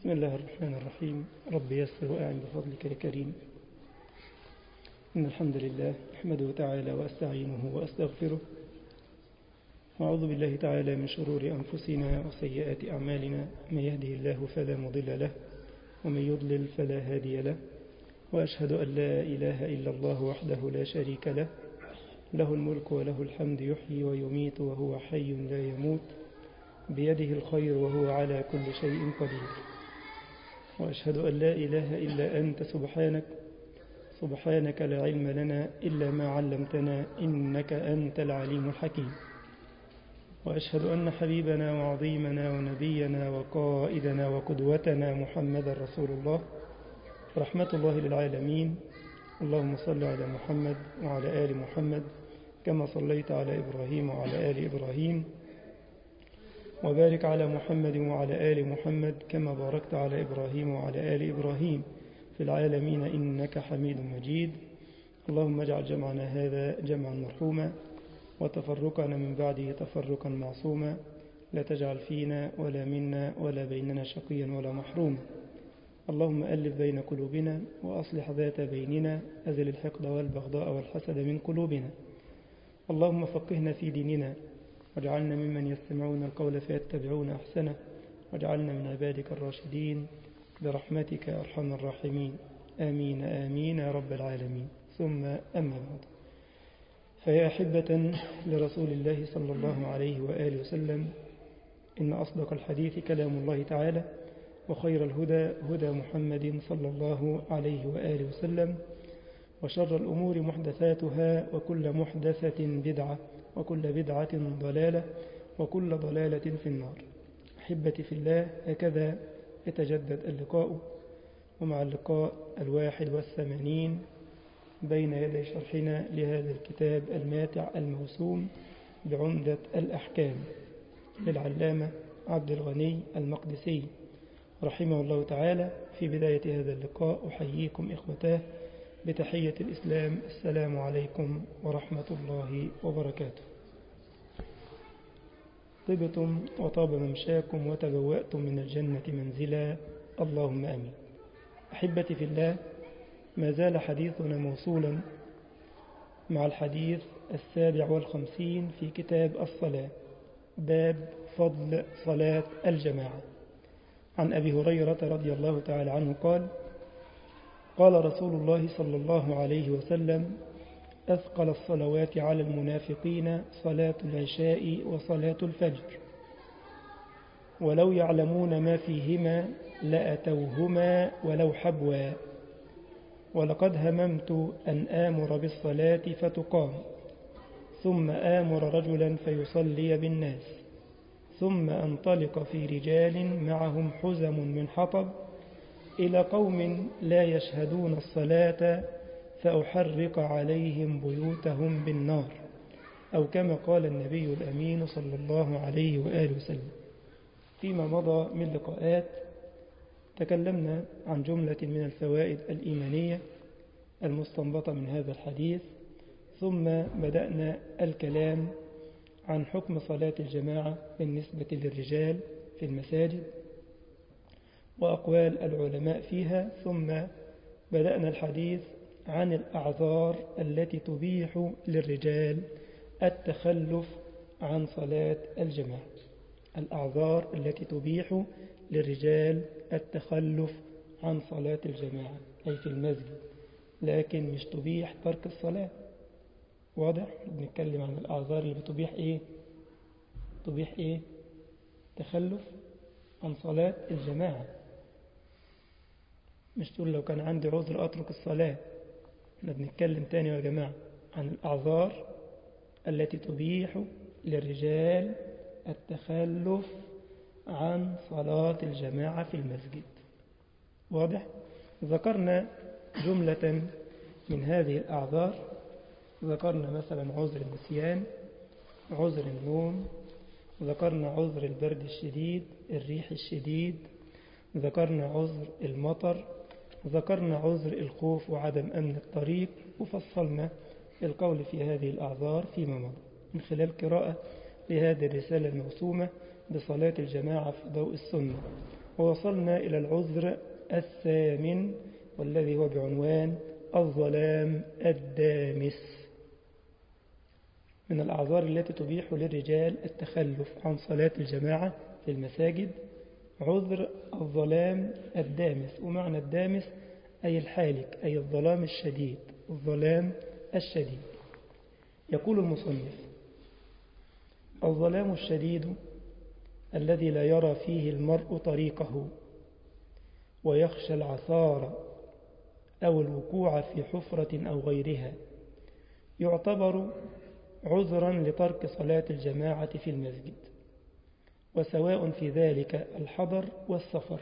بسم الله الرحمن الرحيم رب يسر وأعن بفضلك يا كريم إن الحمد لله أحمده تعالى وأستعينه وأستغفره وأعوذ بالله تعالى من شرور أنفسنا وسيئات أعمالنا من يهده الله فلا مضل له ومن يضلل فلا هادي له وأشهد أن لا إله إلا الله وحده لا شريك له له الملك وله الحمد يحيي ويميت وهو حي لا يموت بيده الخير وهو على كل شيء قدير وأشهد أن لا إله إلا أنت سبحانك سبحانك لا علم لنا إلا ما علمتنا إنك أنت العليم الحكيم وأشهد أن حبيبنا وعظيمنا ونبينا وقائدنا وقدوتنا محمد رسول الله رحمة الله للعالمين اللهم صل على محمد وعلى آل محمد كما صليت على إبراهيم وعلى آل إبراهيم وبارك على محمد وعلى آل محمد كما باركت على إبراهيم وعلى آل إبراهيم في العالمين إنك حميد مجيد اللهم اجعل جمعنا هذا جمعا مرحوما وتفرقنا من بعده تفرقا معصوما لا تجعل فينا ولا منا ولا بيننا شقيا ولا محروما اللهم ألف بين قلوبنا وأصلح ذات بيننا أزل الحقد والبغضاء والحسد من قلوبنا اللهم فقهنا في ديننا واجعلنا ممن يستمعون القول فيتبعون أحسنه واجعلنا من عبادك الراشدين برحمتك يا أرحم الراحمين آمين آمين يا رب العالمين ثم أما بعد فيا أحبة لرسول الله صلى الله عليه وآله وسلم إن أصدق الحديث كلام الله تعالى وخير الهدى هدى محمد صلى الله عليه وآله وسلم وشر الأمور محدثاتها وكل محدثة بدعة وكل بدعة ضلالة وكل ضلالة في النار أحبتي في الله هكذا يتجدد اللقاء ومع اللقاء الواحد والثمانين بين يدي شرحنا لهذا الكتاب الماتع الموسوم بعمدة الأحكام للعلامة عبد الغني المقدسي رحمه الله تعالى في بداية هذا اللقاء أحييكم إخوتاه بتحية الإسلام السلام عليكم ورحمة الله وبركاته طبتم وطاب ممشاكم وتبوأتم من الجنة منزلا اللهم أمين أحبتي في الله ما زال حديثنا موصولا مع الحديث السابع والخمسين في كتاب الصلاة باب فضل صلاة الجماعة عن أبي هريرة رضي الله تعالى عنه قال قال رسول الله صلى الله عليه وسلم أثقل الصلوات على المنافقين صلاة العشاء وصلاة الفجر ولو يعلمون ما فيهما لأتوهما ولو حبوا ولقد هممت أن آمر بالصلاة فتقام ثم آمر رجلا فيصلي بالناس ثم أنطلق في رجال معهم حزم من حطب إلى قوم لا يشهدون الصلاة فأحرق عليهم بيوتهم بالنار أو كما قال النبي الأمين صلى الله عليه وآله وسلم فيما مضى من لقاءات تكلمنا عن جملة من الفوائد الإيمانية المستنبطة من هذا الحديث ثم بدأنا الكلام عن حكم صلاة الجماعة بالنسبة للرجال في المساجد وأقوال العلماء فيها ثم بدأنا الحديث عن الأعذار التي تبيح للرجال التخلف عن صلاة الجماعة الأعذار التي تبيح للرجال التخلف عن صلاة الجماعة أي في المسجد لكن مش تبيح ترك الصلاة واضح بنتكلم عن الأعذار اللي بتبيح إيه تبيح إيه تخلف عن صلاة الجماعة مش تقول لو كان عندي عذر أترك الصلاة احنا بنتكلم تاني يا جماعة عن الأعذار التي تبيح للرجال التخلف عن صلاة الجماعة في المسجد واضح؟ ذكرنا جملة من هذه الأعذار ذكرنا مثلا عذر النسيان عذر النوم ذكرنا عذر البرد الشديد الريح الشديد ذكرنا عذر المطر ذكرنا عذر الخوف وعدم أمن الطريق وفصلنا القول في هذه الأعذار فيما مضى من خلال قراءة لهذه الرسالة الموسومة بصلاة الجماعة في ضوء السنة ووصلنا إلى العذر الثامن والذي هو بعنوان الظلام الدامس من الأعذار التي تبيح للرجال التخلف عن صلاة الجماعة في المساجد عذر الظلام الدامس ومعنى الدامس أي الحالك أي الظلام الشديد الظلام الشديد يقول المصنف الظلام الشديد الذي لا يرى فيه المرء طريقه ويخشى العثار أو الوقوع في حفرة أو غيرها يعتبر عذرا لترك صلاة الجماعة في المسجد وسواء في ذلك الحضر والسفر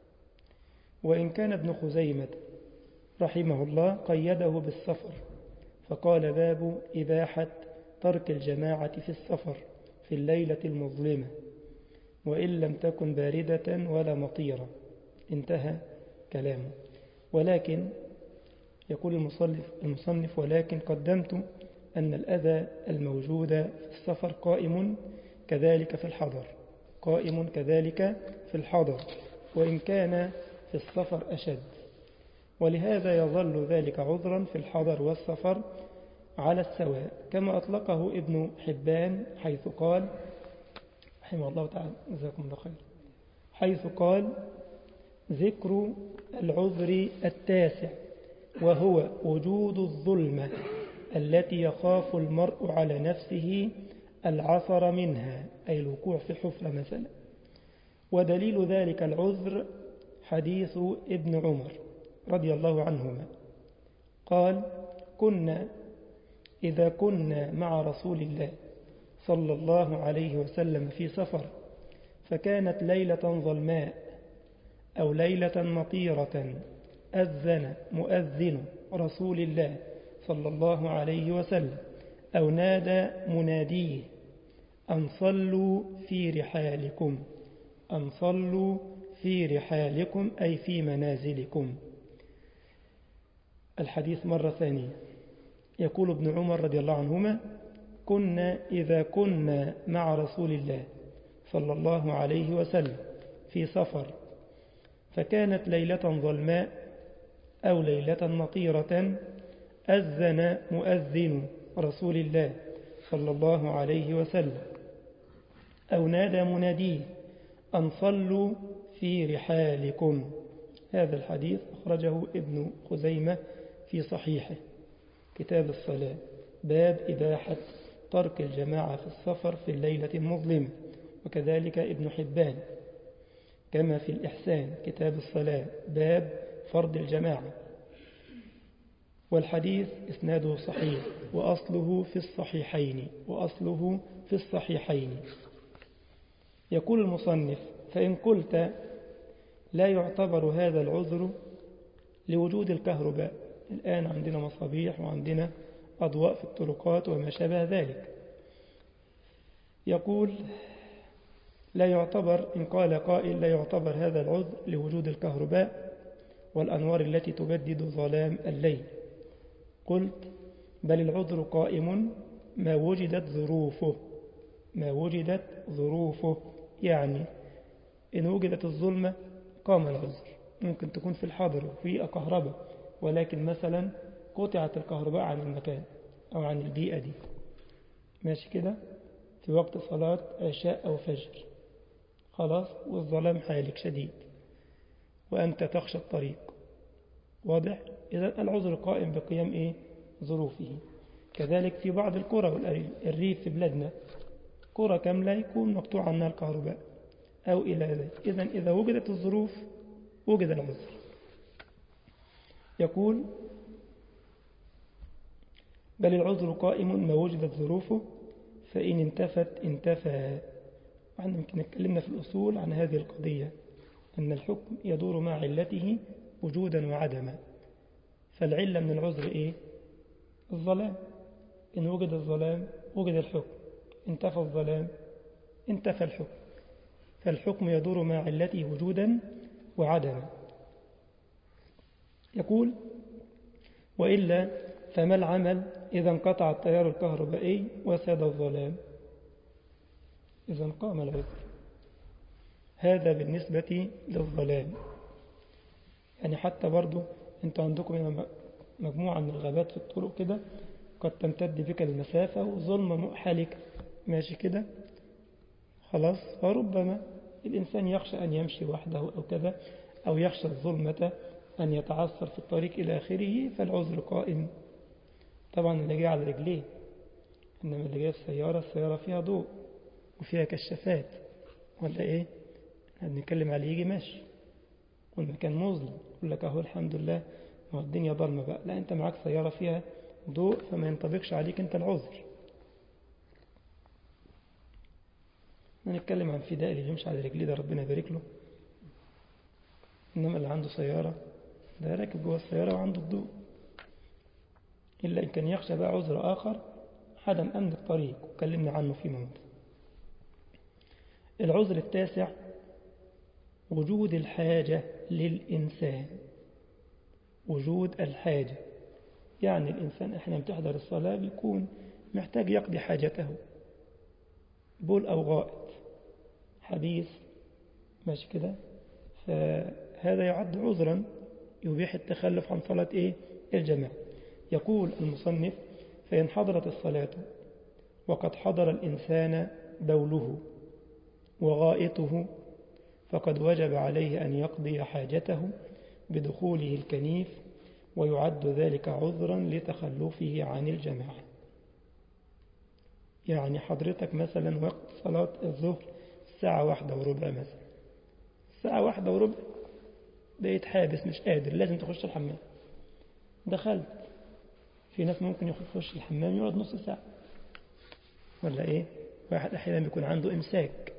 وإن كان ابن خزيمة رحمه الله قيده بالسفر فقال باب إباحة ترك الجماعة في السفر في الليلة المظلمة وإن لم تكن باردة ولا مطيرة انتهى كلامه ولكن يقول المصنف, المصنف ولكن قدمت أن الأذى الموجود في السفر قائم كذلك في الحضر قائم كذلك في الحضر وإن كان في السفر أشد ولهذا يظل ذلك عذرا في الحضر والسفر على السواء كما أطلقه ابن حبان حيث قال رحمه الله تعالى جزاكم الله خير حيث قال ذكر العذر التاسع وهو وجود الظلمة التي يخاف المرء على نفسه العثر منها أي الوقوع في حفرة مثلا ودليل ذلك العذر حديث ابن عمر رضي الله عنهما قال كنا إذا كنا مع رسول الله صلى الله عليه وسلم في سفر فكانت ليلة ظلماء أو ليلة مطيرة أذن مؤذن رسول الله صلى الله عليه وسلم أو نادى مناديه أن صلوا في رحالكم أن صلوا في رحالكم أي في منازلكم الحديث مرة ثانية يقول ابن عمر رضي الله عنهما كنا إذا كنا مع رسول الله صلى الله عليه وسلم في سفر فكانت ليلة ظلماء أو ليلة مطيرة أذن مؤذن رسول الله صلى الله عليه وسلم أو نادى مناديه أن صلوا في رحالكم هذا الحديث أخرجه ابن خزيمة في صحيحه كتاب الصلاة باب إباحة ترك الجماعة في السفر في الليلة المظلمة وكذلك ابن حبان كما في الإحسان كتاب الصلاة باب فرض الجماعة والحديث إسناده صحيح وأصله في الصحيحين وأصله في الصحيحين يقول المصنف فإن قلت لا يعتبر هذا العذر لوجود الكهرباء الآن عندنا مصابيح وعندنا أضواء في الطرقات وما شابه ذلك يقول لا يعتبر إن قال قائل لا يعتبر هذا العذر لوجود الكهرباء والأنوار التي تبدد ظلام الليل قلت بل العذر قائم ما وجدت ظروفه ما وجدت ظروفه يعني إن وجدت الظلمة قام العذر ممكن تكون في الحاضر وفي كهرباء ولكن مثلا قطعت الكهرباء عن المكان أو عن البيئة دي ماشي كده في وقت صلاة عشاء أو فجر خلاص والظلام حالك شديد وأنت تخشى الطريق واضح إذا العذر قائم بقيام إيه ظروفه كذلك في بعض القرى والريف في بلادنا قرى كاملة يكون مقطوع عنها الكهرباء أو إلى ذلك إذا إذا وجدت الظروف وجد العذر يقول بل العذر قائم ما وجدت ظروفه فإن انتفت انتفى وعندما يمكن اتكلمنا في الأصول عن هذه القضية أن الحكم يدور مع علته وجودا وعدما فالعلة من العذر إيه الظلام إن وجد الظلام وجد الحكم انتفى الظلام انتفى الحكم فالحكم يدور مع علته وجودا وعدما يقول وإلا فما العمل إذا انقطع التيار الكهربائي وساد الظلام إذا قام العذر هذا بالنسبة للظلام يعني حتى برضو انتوا عندكم هنا مجموعة من الغابات في الطرق كده قد تمتد بك المسافة وظلمة مؤحلك ماشي كده خلاص فربما الإنسان يخشى أن يمشي وحده أو كذا أو يخشى الظلمة أن يتعثر في الطريق إلى آخره فالعذر قائم طبعا اللي جاي على رجليه إنما اللي جاي في السيارة السيارة فيها ضوء وفيها كشافات ولا إيه احنا بنتكلم عليه يجي ماشي والمكان مظلم يقول لك أهو الحمد لله ما الدنيا ضلمة بقى لا أنت معاك سيارة فيها ضوء فما ينطبقش عليك أنت العذر نتكلم عن فداء اللي يمشي على رجليه ده ربنا يبارك له إنما اللي عنده سيارة ده راكب جوه السيارة وعنده الضوء إلا إن كان يخشى بقى عذر آخر عدم أمن الطريق وكلمنا عنه في موت العذر التاسع وجود الحاجة للإنسان وجود الحاجة يعني الإنسان إحنا بتحضر الصلاة بيكون محتاج يقضي حاجته بول أو غائط حديث ماشي كده فهذا يعد عذرا يبيح التخلف عن صلاة إيه؟ الجماعة يقول المصنف فإن حضرت الصلاة وقد حضر الإنسان بوله وغائطه فقد وجب عليه أن يقضي حاجته بدخوله الكنيف ويعد ذلك عذرا لتخلفه عن الجماعة يعني حضرتك مثلا وقت صلاة الظهر الساعة واحدة وربع مثلا الساعة واحدة وربع بقيت حابس مش قادر لازم تخش الحمام دخلت في ناس ممكن يخش الحمام يقعد نص ساعة ولا ايه واحد احيانا بيكون عنده امساك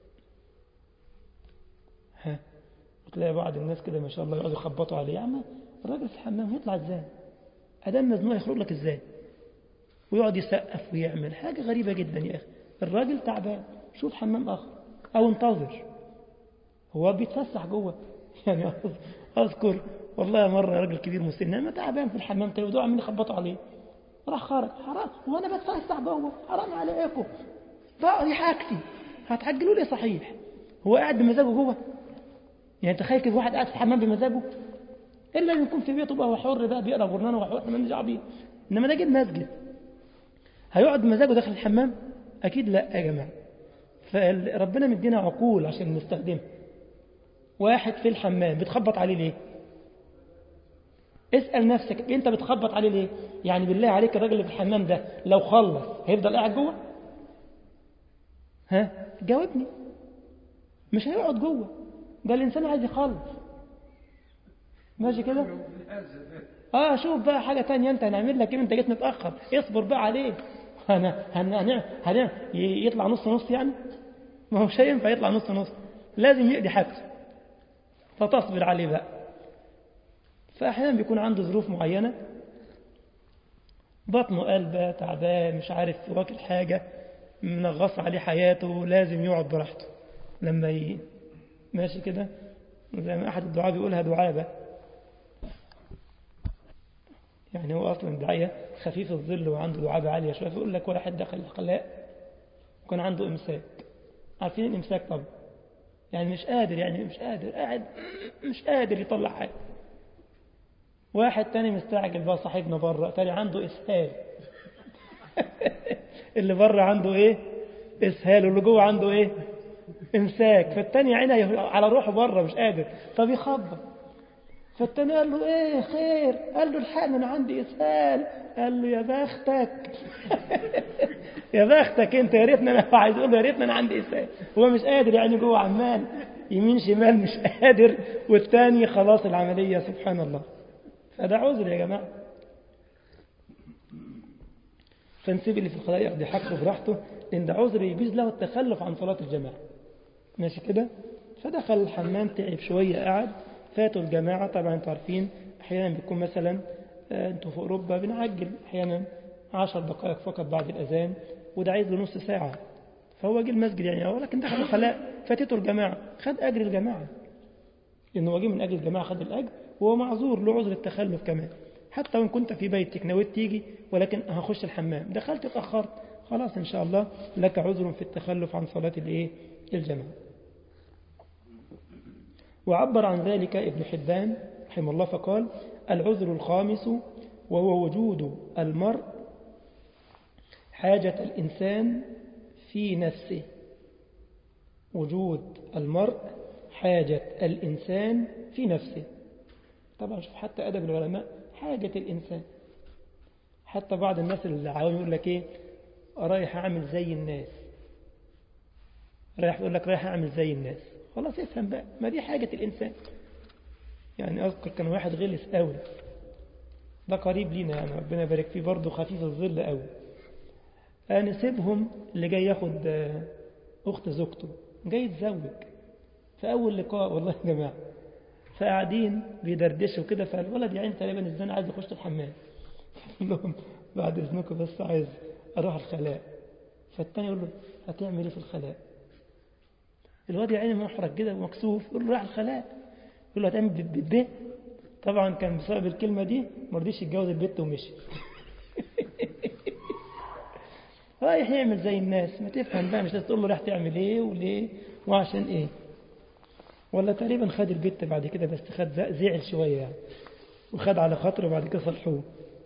ها وتلاقي بعض الناس كده ما شاء الله يقعدوا يخبطوا عليه يا عم الراجل في الحمام هيطلع ازاي ادام مزنوق يخرج لك ازاي ويقعد يسقف ويعمل حاجة غريبة جدا يا أخي الراجل تعبان شوف حمام آخر أو انتظر هو بيتفسح جوه يعني أذكر والله مرة راجل كبير مسن ما تعبان في الحمام تلاقيه ودوع عمالين يخبطوا عليه راح خرج حرام وانا بتفسح جوه حرام عليكم بقى دي حاجتي هتعجلوا لي صحيح هو قاعد بمزاجه جوه يعني تخيل كده واحد قاعد في الحمام بمزاجه الا ان يكون في بيته بقى هو حر بقى بيقرا جورنال وحر احنا مالناش دعوه بيه انما ده جه مسجد هيقعد بمزاجه داخل الحمام اكيد لا يا جماعه فربنا مدينا عقول عشان نستخدمها واحد في الحمام بتخبط عليه ليه اسأل نفسك انت بتخبط عليه ليه يعني بالله عليك الراجل اللي في الحمام ده لو خلص هيفضل قاعد جوه ها جاوبني مش هيقعد جوه ده الانسان عايز يخلص ماشي كده اه شوف بقى حاجة تانية انت هنعمل لك ايه انت جيت متأخر اصبر بقى عليه هن هن هن هن يطلع نص نص يعني ما هو مش هينفع يطلع نص نص لازم يقضي حاجته فتصبر عليه بقى فأحيانا بيكون عنده ظروف معينة بطنه قلبه تعبان مش عارف واكل حاجة منغص عليه حياته لازم يقعد براحته لما ي... ماشي كده زي ما أحد الدعاء بيقولها دعابة يعني هو أصلا داعية خفيف الظل وعنده دعابة عالية شوية فيقول لك واحد دخل الخلاء وكان عنده إمساك عارفين الإمساك طبعا يعني مش قادر يعني مش قادر قاعد مش قادر يطلع حاجة واحد تاني مستعجل بقى صاحبنا بره تاني عنده إسهال اللي بره عنده إيه إسهال واللي جوه عنده إيه إمساك فالتاني عينه على روحه بره مش قادر فبيخبط فالتاني قال له ايه خير قال له الحقني انا عندي اسهال قال له يا بختك يا بختك انت يا ريتني انا عايز اقول يا ريتني انا عندي اسهال هو مش قادر يعني جوه عمال يمين شمال مش قادر والتاني خلاص العمليه سبحان الله فده عذر يا جماعه فنسيب اللي في الخلاء يقضي حقه براحته لان ده عذر يجوز له التخلف عن صلاه الجماعه ماشي كده فدخل الحمام تعب شويه قعد فاتوا الجماعة طبعا انتوا عارفين أحيانا بيكون مثلا انتوا في أوروبا بنعجل أحيانا عشر دقائق فقط بعد الأذان وده عايز له نص ساعة فهو جه المسجد يعني ولكن دخل الخلاء فاتته الجماعة خد أجر الجماعة لأنه هو جه من أجل الجماعة خد الأجر وهو معذور له عذر التخلف كمان حتى وإن كنت في بيتك نويت تيجي ولكن هخش الحمام دخلت اتأخرت خلاص إن شاء الله لك عذر في التخلف عن صلاة الإيه الجماعة وعبر عن ذلك ابن حبان رحمه الله فقال العذر الخامس وهو وجود المرء حاجة الإنسان في نفسه وجود المرء حاجة الإنسان في نفسه طبعا شوف حتى أدب العلماء حاجة الإنسان حتى بعض الناس اللي عاوم يقول لك إيه رايح أعمل زي الناس رايح يقول لك رايح أعمل زي الناس خلاص افهم بقى ما دي حاجة الإنسان يعني أذكر كان واحد غلس قوي ده قريب لينا يعني ربنا يبارك فيه برضه خفيف الظل قوي أنا سيبهم اللي جاي ياخد أخت زوجته جاي يتزوج في أول لقاء والله يا جماعة فقاعدين بيدردشوا كده فالولد يعني تقريبا الزنا عايز يخش الحمام لهم بعد إذنكم بس عايز أروح الخلاء فالتاني يقول له هتعمل إيه في الخلاء الواد يا عيني محرج كده ومكسوف يقول له راح الخلاء يقول له هتعمل بالبيت طبعا كان بسبب الكلمة دي ما رضيش يتجوز البت ومشي رايح يعمل زي الناس ما تفهم بقى مش تقول له راح تعمل ايه وليه وعشان ايه ولا تقريبا خد البت بعد كده بس خد زعل شوية يعني وخد على خاطره وبعد كده صلحوه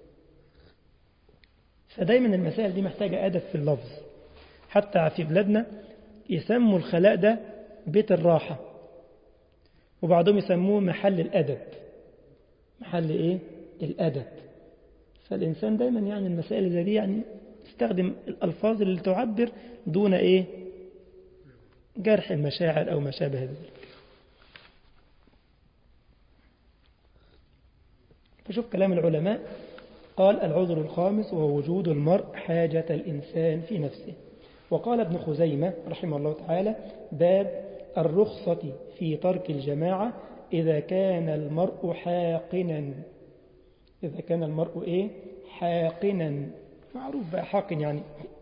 فدايما المسائل دي محتاجة أدب في اللفظ حتى في بلادنا يسموا الخلاء ده بيت الراحة وبعضهم يسموه محل الأدب محل إيه؟ الأدب فالإنسان دايما يعني المسائل زي دي يعني تستخدم الألفاظ اللي تعبر دون إيه؟ جرح المشاعر أو ما شابه ذلك فشوف كلام العلماء قال العذر الخامس وهو وجود المرء حاجة الإنسان في نفسه وقال ابن خزيمة رحمه الله تعالى باب الرخصة في ترك الجماعة إذا كان المرء حاقنا إذا كان المرء إيه حاقنا معروف بقى حاقن يعني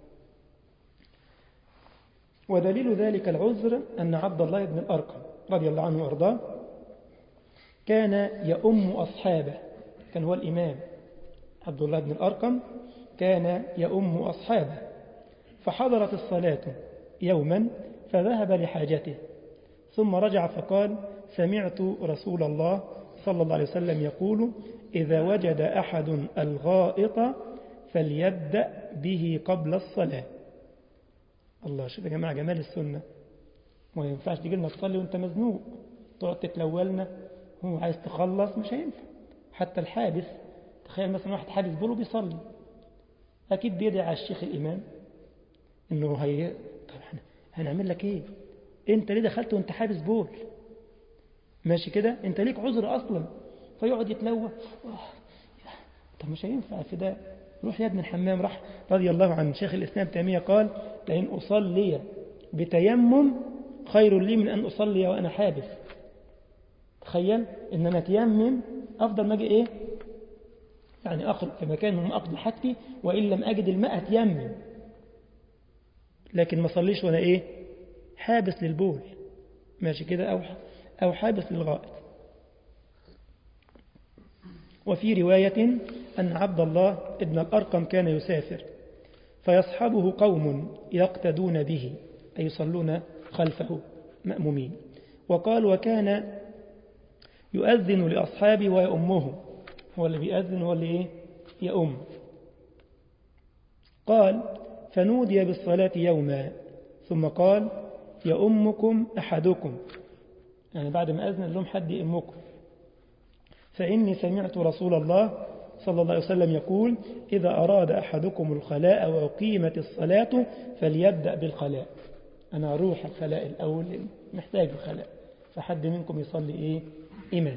ودليل ذلك العذر أن عبد الله بن الأرقم رضي الله عنه وأرضاه كان يؤم أصحابه كان هو الإمام عبد الله بن الأرقم كان يؤم أصحابه فحضرت الصلاة يوما فذهب لحاجته ثم رجع فقال سمعت رسول الله صلى الله عليه وسلم يقول إذا وجد أحد الغائط فليبدأ به قبل الصلاة الله شوف يا جماعة جمال السنة ما ينفعش تجي لنا تصلي وانت مزنوق تقعد تتلولنا هو عايز تخلص مش هينفع حتى الحابس تخيل مثلا واحد حابس بوله بيصلي أكيد بيدعي على الشيخ الإمام إنه هي طبعا هنعمل لك إيه أنت ليه دخلت وأنت حابس بول ماشي كده أنت ليك عذر أصلا فيقعد يتلوى طب مش هينفع في ده روح يا ابن الحمام راح رضي الله عن شيخ الإسلام تيمية قال لئن أصلي بتيمم خير لي من أن أصلي وأنا حابس تخيل إن أنا تيمم أفضل ما أجي إيه يعني أخرج في مكان هم أقضي حاجتي وإن لم أجد الماء أتيمم لكن ما صليش وأنا إيه حابس للبول ماشي كده أو أو حابس للغائط وفي رواية أن عبد الله ابن الأرقم كان يسافر فيصحبه قوم يقتدون به أي يصلون خلفه مأمومين وقال وكان يؤذن لأصحابه ويأمه هو اللي بيأذن هو اللي إيه؟ يأم قال فنودي بالصلاة يوما ثم قال يأمكم أحدكم يعني بعد ما أذن لهم حد يأمكم فإني سمعت رسول الله صلى الله عليه وسلم يقول إذا أراد أحدكم الخلاء وأقيمت الصلاة فليبدأ بالخلاء أنا أروح الخلاء الأول محتاج الخلاء فحد منكم يصلي إيه إمام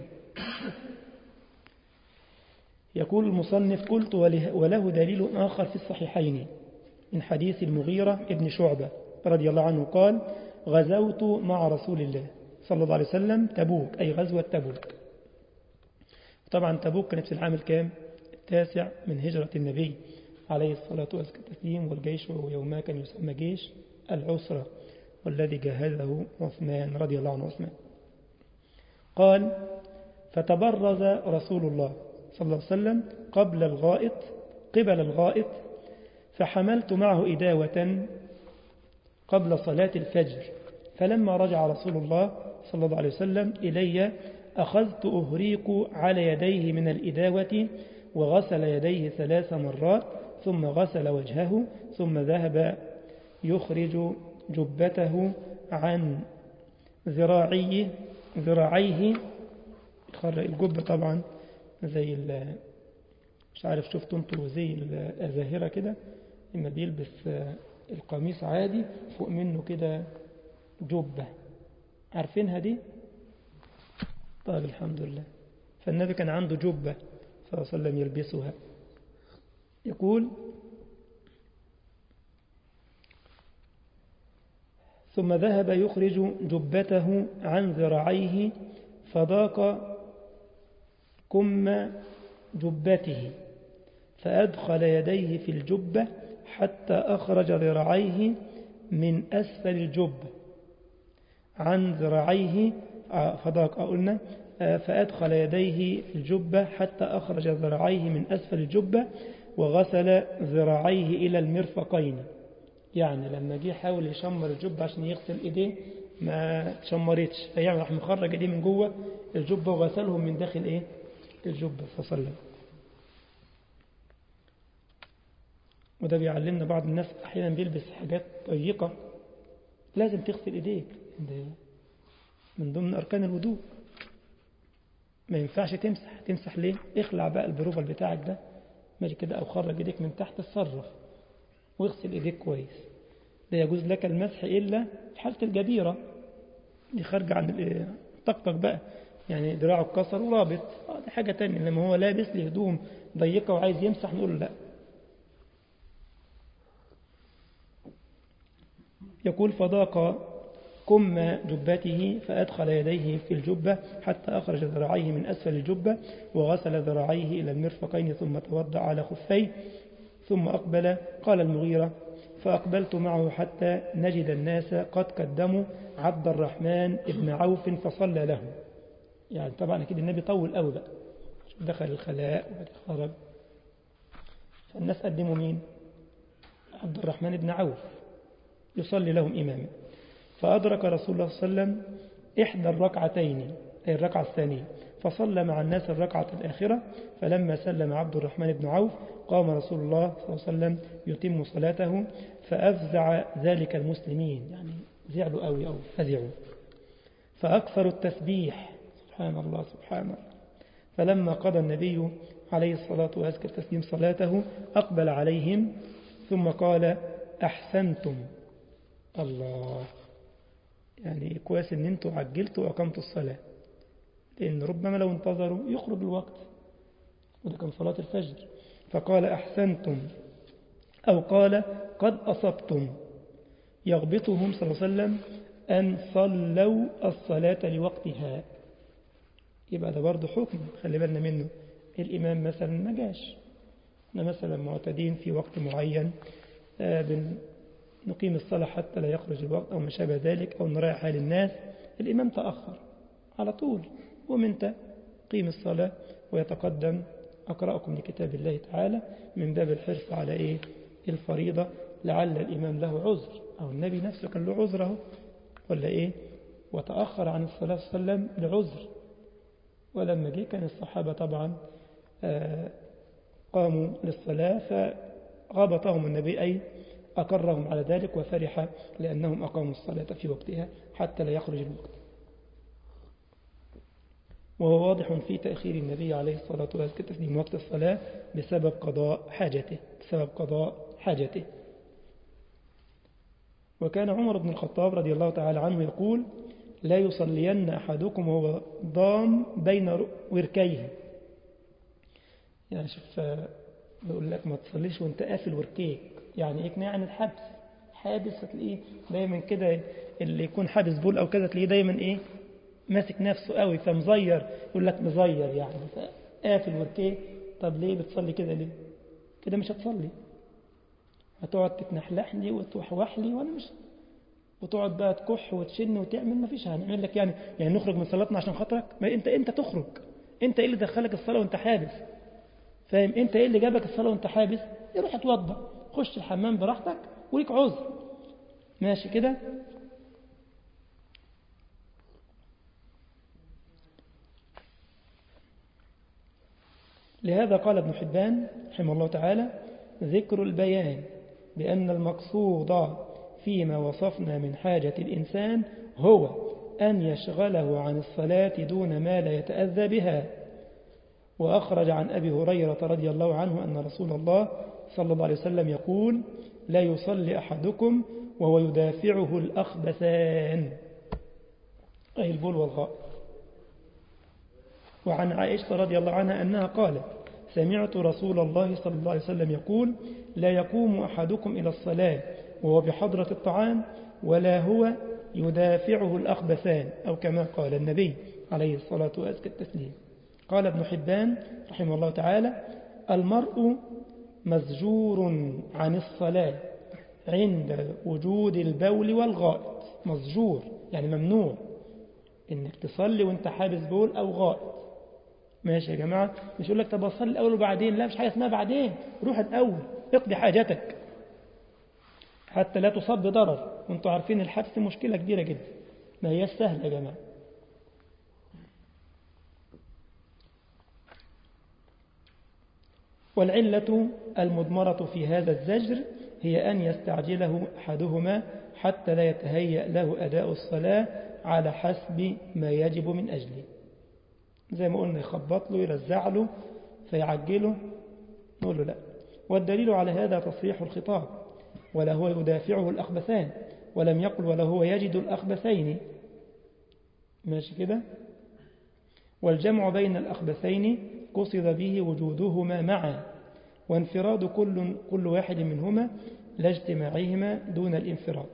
يقول المصنف قلت وله دليل آخر في الصحيحين من حديث المغيرة ابن شعبة رضي الله عنه قال غزوت مع رسول الله صلى الله عليه وسلم تبوك أي غزوة تبوك طبعا تبوك كانت في العام الكام التاسع من هجرة النبي عليه الصلاة والتسليم والجيش وهو يوما كان يسمى جيش العسرة والذي جهزه عثمان رضي الله عنه عثمان قال فتبرز رسول الله صلى الله عليه وسلم قبل الغائط قبل الغائط فحملت معه إداوة قبل صلاة الفجر فلما رجع رسول الله صلى الله عليه وسلم إلي أخذت أهريق على يديه من الإداوة وغسل يديه ثلاث مرات ثم غسل وجهه ثم ذهب يخرج جبته عن ذراعيه ذراعيه الجبة طبعا زي مش عارف شفتوا انتوا زي الأزاهرة كده لما بيلبس القميص عادي فوق منه كده جبة عارفينها دي طيب الحمد لله فالنبي كان عنده جبة صلى الله عليه وسلم يلبسها يقول ثم ذهب يخرج جبته عن ذراعيه فضاق كم جبته فأدخل يديه في الجبة حتى أخرج ذراعيه من أسفل الجبة عن ذراعيه فضاق قلنا فأدخل يديه في الجبة حتى أخرج ذراعيه من أسفل الجبة وغسل ذراعيه إلى المرفقين يعني لما جه حاول يشمر الجبة عشان يغسل إيديه ما تشمرتش فيعني راح مخرج إيديه من جوه الجبة وغسلهم من داخل إيه الجبة فصلى وده بيعلمنا بعض الناس أحيانا بيلبس حاجات ضيقة لازم تغسل إيديك من ضمن أركان الوضوء ما ينفعش تمسح تمسح ليه اخلع بقى البروفل بتاعك ده ماشي كده أو خرج إيديك من تحت اتصرف واغسل إيديك كويس لا يجوز لك المسح إلا في حالة الجديرة دي خارجة عن طقطق بقى يعني دراعه اتكسر ورابط اه دي حاجة تانية لما هو لابس لي هدوم ضيقة وعايز يمسح نقول له لا يقول فضاق كم جبته فأدخل يديه في الجبة حتى أخرج ذراعيه من أسفل الجبة وغسل ذراعيه إلى المرفقين ثم توضأ على خفيه ثم أقبل قال المغيرة فأقبلت معه حتى نجد الناس قد قدموا عبد الرحمن ابن عوف فصلى له يعني طبعا أكيد النبي طول قوي بقى دخل الخلاء وبعد خرج فالناس قدموا مين عبد الرحمن بن عوف يصلي لهم إماما فأدرك رسول الله صلى الله عليه وسلم إحدى الركعتين أي الركعة الثانية فصلى مع الناس الركعة الآخرة فلما سلم عبد الرحمن بن عوف قام رسول الله صلى الله عليه وسلم يتم صلاته فأفزع ذلك المسلمين يعني زعلوا أوي أو فزعوا فأكثروا التسبيح سبحان الله سبحان الله فلما قضى النبي عليه الصلاة وأزكى التسليم صلاته أقبل عليهم ثم قال أحسنتم الله يعني كويس ان انتوا عجلتوا وأقمتوا الصلاة لأن ربما لو انتظروا يخرج الوقت وده كان صلاة الفجر فقال أحسنتم أو قال قد أصبتم يغبطهم صلى الله عليه وسلم أن صلوا الصلاة لوقتها يبقى ده برضه حكم خلي بالنا منه الإمام مثلا ما جاش احنا مثلا معتدين في وقت معين نقيم الصلاة حتى لا يخرج الوقت أو ما شابه ذلك أو نراعي حال الناس الإمام تأخر على طول ومنت قيم الصلاة ويتقدم أقرأكم لكتاب الله تعالى من باب الحرص على إيه الفريضة لعل الإمام له عذر أو النبي نفسه كان له عذره ولا إيه وتأخر عن الصلاة صلى الله عليه وسلم لعذر ولما جه كان الصحابة طبعا قاموا للصلاة فغبطهم النبي أي أقرهم على ذلك وفرح لأنهم أقاموا الصلاة في وقتها حتى لا يخرج الوقت وهو واضح في تأخير النبي عليه الصلاة والسلام من وقت الصلاة بسبب قضاء حاجته بسبب قضاء حاجته وكان عمر بن الخطاب رضي الله تعالى عنه يقول لا يصلين أحدكم وهو ضام بين وركيه يعني شوف بيقول لك ما تصليش وانت قافل وركيك يعني ايه يعني الحبس حابس هتلاقيه دايما كده اللي يكون حابس بول او كده تلاقيه دايما ايه ماسك نفسه قوي فمزير يقول لك مزير يعني قافل وركيه طب ليه بتصلي كده ليه كده مش هتصلي هتقعد تتنحلح لي وتوحوح لي وانا مش وتقعد بقى تكح وتشن وتعمل ما فيش هنعمل لك يعني يعني نخرج من صلاتنا عشان خاطرك ما انت انت تخرج انت ايه اللي دخلك الصلاه وانت حابس فاهم انت ايه اللي جابك الصلاه وانت حابس روح اتوضى خش الحمام براحتك وليك عذر ماشي كده لهذا قال ابن حبان رحمه الله تعالى ذكر البيان بأن المقصود فيما وصفنا من حاجة الإنسان هو أن يشغله عن الصلاة دون ما لا يتأذى بها وأخرج عن أبي هريرة رضي الله عنه أن رسول الله صلى الله عليه وسلم يقول لا يصلي أحدكم وهو يدافعه الأخبثان أي البول والغاء وعن عائشة رضي الله عنها أنها قالت سمعت رسول الله صلى الله عليه وسلم يقول لا يقوم أحدكم إلى الصلاة وهو بحضرة الطعام ولا هو يدافعه الأخبثان أو كما قال النبي عليه الصلاة وأزكى التسليم قال ابن حبان رحمه الله تعالى المرء مزجور عن الصلاة عند وجود البول والغائط مزجور يعني ممنوع انك تصلي وانت حابس بول او غائط ماشي يا جماعة مش يقول لك طب اصلي الاول وبعدين لا مش حاجة اسمها بعدين روح الاول اقضي حاجتك حتى لا تصاب بضرر وانتم عارفين الحبس مشكلة كبيرة جدا ما هي سهلة يا جماعة والعلة المضمرة في هذا الزجر هي أن يستعجله أحدهما حتى لا يتهيأ له أداء الصلاة على حسب ما يجب من أجله زي ما قلنا يخبط له يرزع له فيعجله نقول له لا والدليل على هذا تصريح الخطاب ولا هو يدافعه الأخبثان ولم يقل ولا هو يجد الأخبثين ماشي كده والجمع بين الأخبثين قصد به وجودهما معا وانفراد كل, كل واحد منهما لا اجتماعهما دون الانفراد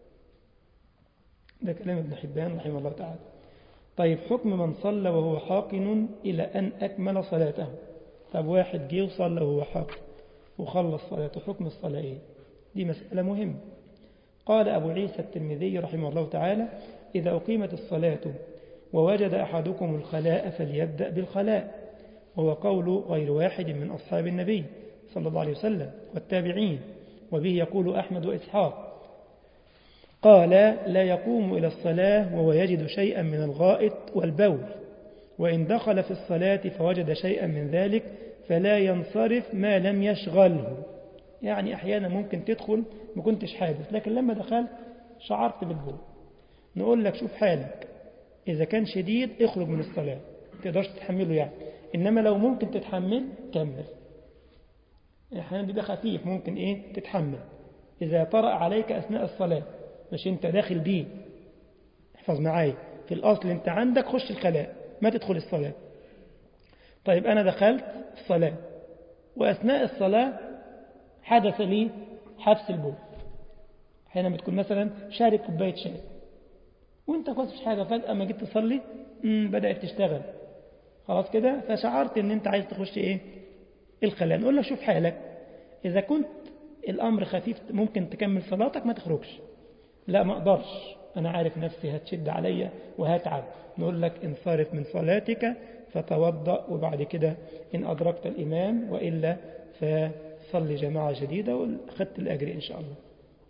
ده كلام ابن حبان رحمه الله تعالى طيب حكم من صلى وهو حاقن إلى أن أكمل صلاته طب واحد جه وصلى وهو حاقن وخلص صلاته حكم الصلاة إيه دي مسألة مهمة قال أبو عيسى الترمذي رحمه الله تعالى إذا أقيمت الصلاة ووجد أحدكم الخلاء فليبدأ بالخلاء وهو قول غير واحد من أصحاب النبي صلى الله عليه وسلم والتابعين وبه يقول أحمد وإسحاق قال لا يقوم إلى الصلاة وهو يجد شيئا من الغائط والبول وإن دخل في الصلاة فوجد شيئا من ذلك فلا ينصرف ما لم يشغله يعني أحيانا ممكن تدخل ما كنتش حادث لكن لما دخلت شعرت بالبول نقول لك شوف حالك إذا كان شديد اخرج من الصلاة تقدرش تتحمله يعني إنما لو ممكن تتحمل كمل أحيانا بيبقى خفيف ممكن إيه تتحمل إذا طرأ عليك أثناء الصلاة مش أنت داخل بيه احفظ معايا في الأصل أنت عندك خش الخلاء ما تدخل الصلاة طيب أنا دخلت الصلاة وأثناء الصلاة حدث لي حبس البول حينما تكون مثلا شارب كوباية شاي وانت كويس مش حاجة فجأة ما جيت تصلي بدأت تشتغل خلاص كده فشعرت ان انت عايز تخش ايه الخلاء نقول لك شوف حالك اذا كنت الامر خفيف ممكن تكمل صلاتك ما تخرجش لا ما اقدرش انا عارف نفسي هتشد عليا وهتعب نقول لك انصرف من صلاتك فتوضأ وبعد كده ان ادركت الامام والا فصلي جماعة جديدة واخذت الاجر ان شاء الله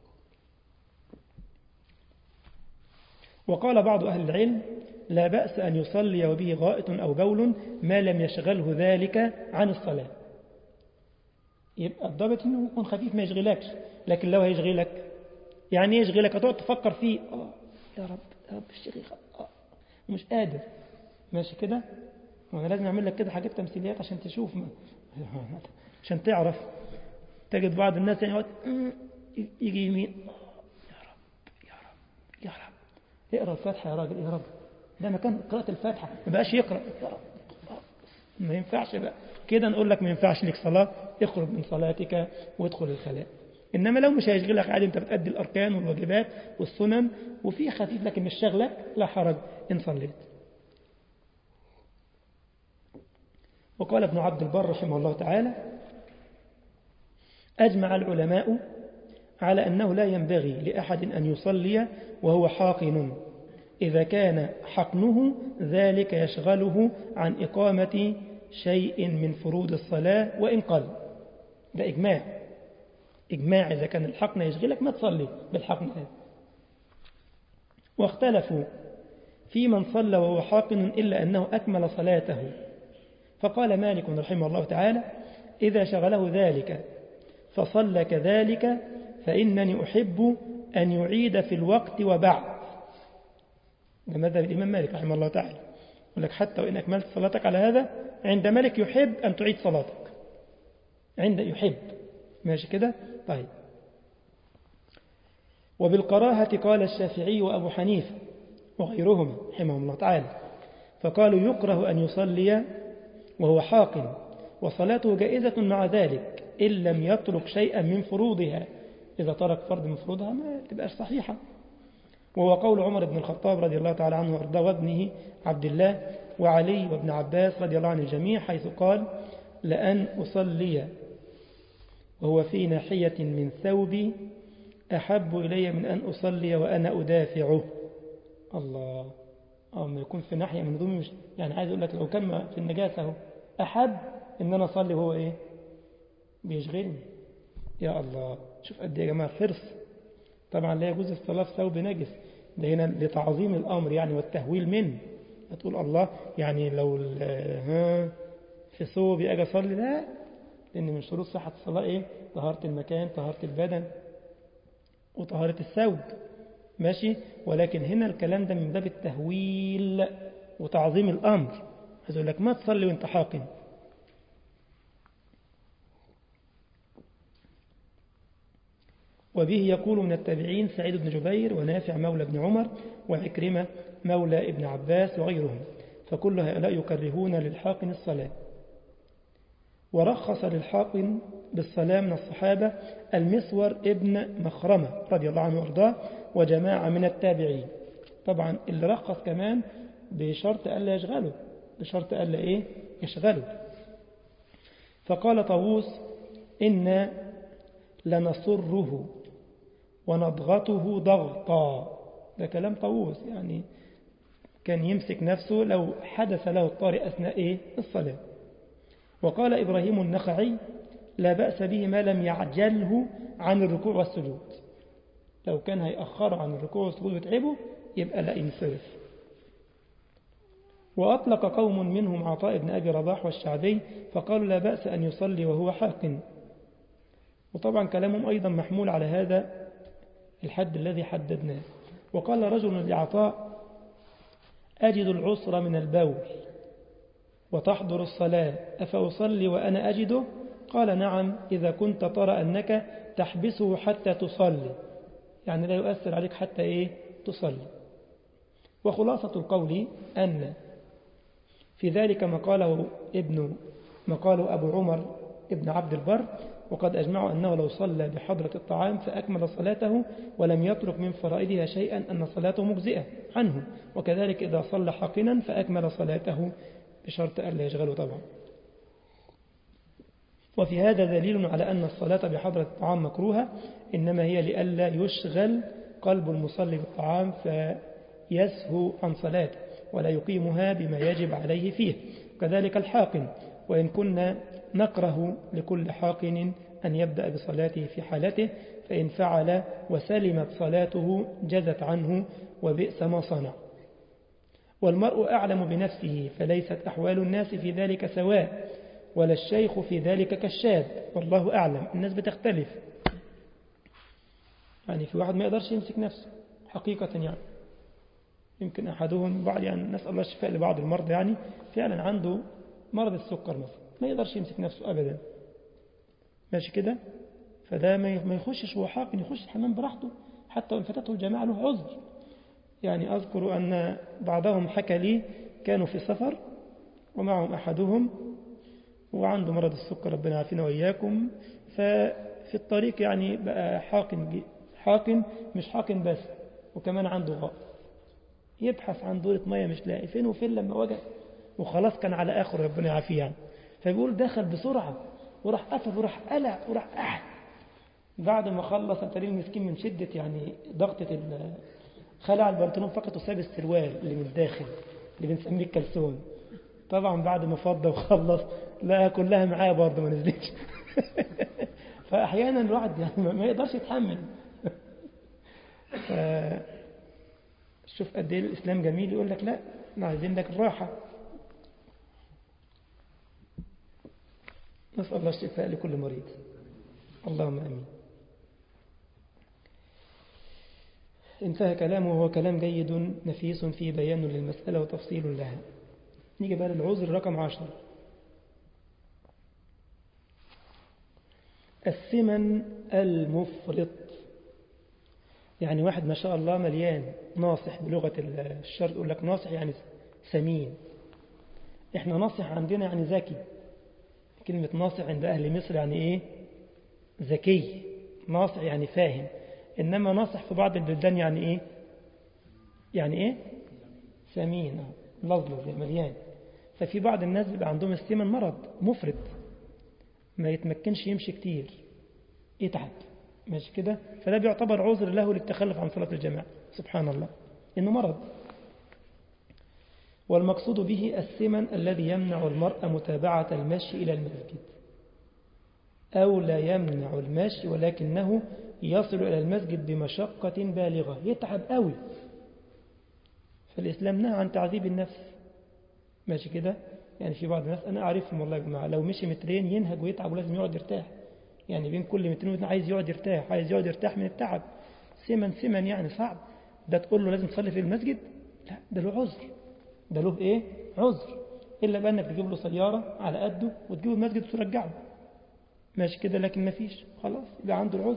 وقال بعض أهل العلم لا بأس أن يصلي وبه غائط أو بول ما لم يشغله ذلك عن الصلاة يبقى الضابط أنه يكون خفيف ما يشغلكش لكن لو هيشغلك يعني يشغلك هتقعد تفكر فيه آه يا رب يا رب الشيخ آه مش قادر ماشي كده وانا لازم اعمل لك كده حاجات تمثيليات عشان تشوف ما. عشان تعرف تجد بعض الناس يعني يجي يمين يا رب يا رب يا رب اقرا الفاتحه يا راجل يا رب ده مكان قراءة الفاتحة ما بقاش يقرأ ما ينفعش بقى كده نقول لك ما ينفعش لك صلاة اخرج من صلاتك وادخل الخلاء إنما لو مش هيشغلك عادي أنت بتأدي الأركان والواجبات والسنن وفي خفيف لكن مش شغلك لا حرج إن صليت وقال ابن عبد البر رحمه الله تعالى أجمع العلماء على أنه لا ينبغي لأحد أن يصلي وهو حاقن إذا كان حقنه ذلك يشغله عن إقامة شيء من فروض الصلاة وإن قل ده إجماع إجماع إذا كان الحقن يشغلك ما تصلي بالحقن هذا واختلفوا في من صلى وهو حاقن إلا أنه أكمل صلاته فقال مالك رحمه الله تعالى إذا شغله ذلك فصلى كذلك فإنني أحب أن يعيد في الوقت وبعد ده مذهب الإمام مالك رحمه الله تعالى يقول لك حتى وإن أكملت صلاتك على هذا عند مالك يحب أن تعيد صلاتك عند يحب ماشي كده طيب وبالكراهة قال الشافعي وأبو حنيفة وغيرهما رحمهم الله تعالى فقالوا يكره أن يصلي وهو حاق وصلاته جائزة مع ذلك إن لم يترك شيئا من فروضها إذا ترك فرض من فروضها ما تبقاش صحيحة وهو قول عمر بن الخطاب رضي الله تعالى عنه وارضاه وابنه عبد الله وعلي وابن عباس رضي الله عن الجميع حيث قال لأن أصلي وهو في ناحية من ثوبي أحب إلي من أن أصلي وأنا أدافعه الله أو ما يكون في ناحية من ذومي مش يعني عايز أقول لك لو كان في النجاسة أحب إن أنا أصلي وهو إيه بيشغلني يا الله شوف قد إيه يا جماعة حرص طبعا لا يجوز الصلاة في ثوب نجس ده هنا لتعظيم الأمر يعني والتهويل منه هتقول الله يعني لو ها في ثوبي أجي أصلي لا لأن من شروط صحة الصلاة إيه طهارة المكان طهارة البدن وطهارة الثوب ماشي ولكن هنا الكلام ده من باب التهويل وتعظيم الأمر عايز أقول لك ما تصلي وانت حاقن وبه يقول من التابعين سعيد بن جبير ونافع مولى بن عمر وعكرمة مولى ابن عباس وغيرهم فكل هؤلاء يكرهون للحاقن الصلاة ورخص للحاقن بالصلاة من الصحابة المسور ابن مخرمة رضي الله عنه وارضاه وجماعة من التابعين طبعا اللي رخص كمان بشرط ألا يشغله بشرط ألا إيه يشغله فقال طاووس إن لنصره ونضغطه ضغطا ده كلام طاووس يعني كان يمسك نفسه لو حدث له الطارئ أثناء إيه الصلاة وقال إبراهيم النخعي لا بأس به ما لم يعجله عن الركوع والسجود لو كان هيأخر عن الركوع والسجود وتعبه يبقى لا ينصرف وأطلق قوم منهم عطاء بن أبي رباح والشعبي فقالوا لا بأس أن يصلي وهو حاق وطبعا كلامهم أيضا محمول على هذا الحد الذي حددناه وقال رجل لعطاء أجد العسر من البول وتحضر الصلاة أفأصلي وأنا أجده قال نعم إذا كنت ترى أنك تحبسه حتى تصلي يعني لا يؤثر عليك حتى إيه تصلي وخلاصة القول أن في ذلك ما قاله ابن ما قاله أبو عمر ابن عبد البر وقد أجمعوا أنه لو صلى بحضرة الطعام فأكمل صلاته ولم يترك من فرائدها شيئا أن صلاته مجزئة عنه وكذلك إذا صلى حقنا فأكمل صلاته بشرط ألا يشغله طبعا وفي هذا دليل على أن الصلاة بحضرة الطعام مكروهة إنما هي لئلا يشغل قلب المصلي بالطعام فيسهو عن صلاته ولا يقيمها بما يجب عليه فيه كذلك الحاقن وإن كنا نكره لكل حاقن أن يبدأ بصلاته في حالته فإن فعل وسلمت صلاته جزت عنه وبئس ما صنع والمرء أعلم بنفسه فليست أحوال الناس في ذلك سواء ولا الشيخ في ذلك كالشاب والله أعلم الناس بتختلف يعني في واحد ما يقدرش يمسك نفسه حقيقة يعني يمكن أحدهم بعض يعني نسأل الله الشفاء لبعض المرضى يعني فعلا عنده مرض السكر مثلا ما يقدرش يمسك نفسه أبدا ماشي كده فده ما يخشش هو حاقن يخش الحمام براحته حتى وإن فاتته الجماعة له عذر يعني أذكر أن بعضهم حكى لي كانوا في سفر ومعهم أحدهم وعنده مرض السكر ربنا عافينا وإياكم ففي الطريق يعني بقى حاقن حاقن مش حاقن بس وكمان عنده غائط يبحث عن دورة مية مش لاقي فين وفين لما وجد وخلاص كان على آخر ربنا يعافيه يعني فبيقول دخل بسرعة وراح قفل وراح قلع وراح أحد بعد ما خلص التريل المسكين من شدة يعني ضغطة خلع البنطلون فقط وساب السروال اللي من الداخل اللي بنسميه الكلسون طبعا بعد ما فضى وخلص لا كلها معايا برضه ما نزلتش فأحيانا الواحد يعني ما يقدرش يتحمل شوف قد ايه الإسلام جميل يقول لك لا احنا عايزين لك الراحة نسأل الله الشفاء لكل مريض اللهم أمين انتهى كلامه وهو كلام جيد نفيس فيه بيان للمسألة وتفصيل لها نيجي بقى للعذر رقم عشر السمن المفرط يعني واحد ما شاء الله مليان ناصح بلغة الشرق يقول لك ناصح يعني سمين احنا ناصح عندنا يعني ذكي كلمة ناصح عند أهل مصر يعني إيه ذكي ناصح يعني فاهم إنما ناصح في بعض البلدان يعني إيه يعني إيه سمين لظلظ مليان ففي بعض الناس بيبقى عندهم السمن مرض مفرط ما يتمكنش يمشي كتير يتعب ماشي كده فده بيعتبر عذر له للتخلف عن صلاة الجماعة سبحان الله إنه مرض والمقصود به السمن الذي يمنع المرء متابعة المشي إلى المسجد أو لا يمنع المشي ولكنه يصل إلى المسجد بمشقة بالغة يتعب قوي فالإسلام نهى عن تعذيب النفس ماشي كده يعني في بعض الناس أنا أعرفهم والله يا جماعة لو مشي مترين ينهج ويتعب ولازم يقعد يرتاح يعني بين كل مترين ومترين عايز يقعد يرتاح عايز يقعد يرتاح من التعب سمن سمن يعني صعب ده تقول له لازم تصلي في المسجد لا ده له عذر ده له ايه عذر إلا بقى أنك تجيب له سيارة على قده وتجيبه المسجد وترجعه ماشي كده لكن ما فيش خلاص يبقى عنده العذر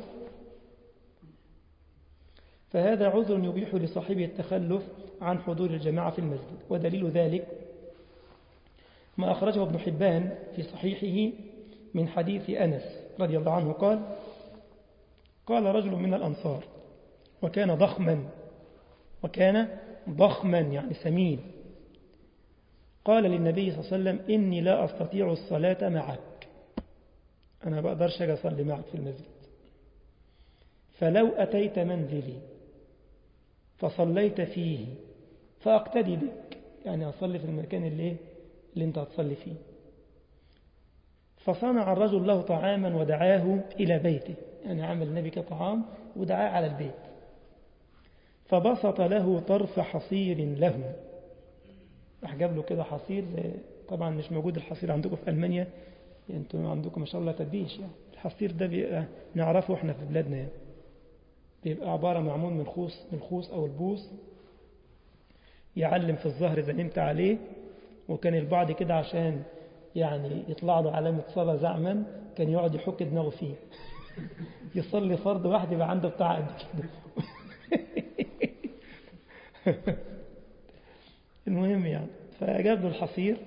فهذا عذر يبيح لصاحبه التخلف عن حضور الجماعة في المسجد ودليل ذلك ما أخرجه ابن حبان في صحيحه من حديث أنس رضي الله عنه قال قال رجل من الأنصار وكان ضخما وكان ضخما يعني سمين قال للنبي صلى الله عليه وسلم إني لا أستطيع الصلاة معك أنا بقدرش أجي أصلي معك في المسجد فلو أتيت منزلي فصليت فيه فأقتدي بك يعني أصلي في المكان اللي, اللي أنت هتصلي فيه فصنع الرجل له طعاما ودعاه إلى بيته يعني عمل النبي كطعام ودعاه على البيت فبسط له طرف حصير له راح جاب له كده حصير زي طبعا مش موجود الحصير عندكم في ألمانيا يعني انتم عندكم ما شاء الله تبيش يعني الحصير ده بيبقى نعرفه احنا في بلادنا يعني بيبقى عبارة معمول من الخوص من الخوص أو البوص يعلم في الظهر إذا نمت عليه وكان البعض كده عشان يعني يطلع له علامة صلاة زعما كان يقعد يحك دماغه فيه يصلي فرض واحد يبقى عنده بتاع قد كده المهم يعني فجاب له الحصير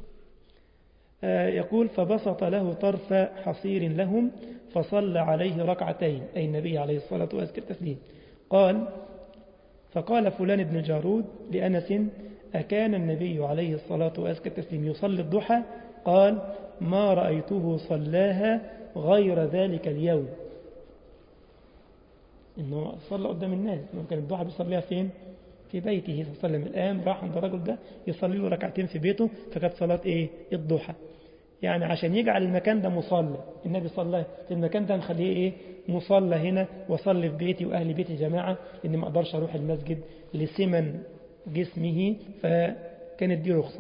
يقول فبسط له طرف حصير لهم فصلى عليه ركعتين أي النبي عليه الصلاة والسلام قال فقال فلان بن جارود لأنس أكان النبي عليه الصلاة والسلام يصلي الضحى قال ما رأيته صلاها غير ذلك اليوم إنه صلى قدام الناس كان الضحى بيصليها فين في بيته صلى الله عليه وسلم الآن راح عند الرجل ده يصلي له ركعتين في بيته فكانت صلاة إيه الضحى يعني عشان يجعل المكان ده مصلى النبي صلى في المكان ده نخليه إيه مصلى هنا وصلي في بيتي وأهل بيتي جماعة إني ما أقدرش أروح المسجد لسمن جسمه فكانت دي رخصة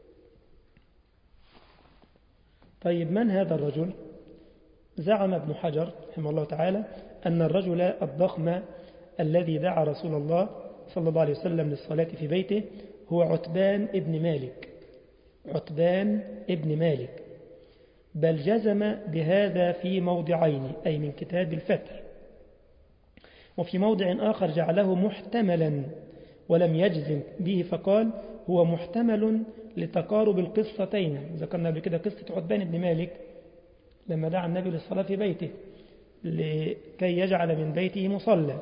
طيب من هذا الرجل زعم ابن حجر رحمه الله تعالى أن الرجل الضخم الذي دعا رسول الله صلى الله عليه وسلم للصلاة في بيته هو عتبان ابن مالك عتبان ابن مالك بل جزم بهذا في موضعين أي من كتاب الفتح وفي موضع آخر جعله محتملا ولم يجزم به فقال هو محتمل لتقارب القصتين ذكرنا قبل كده قصة عتبان بن مالك لما دعا النبي للصلاة في بيته لكي يجعل من بيته مصلى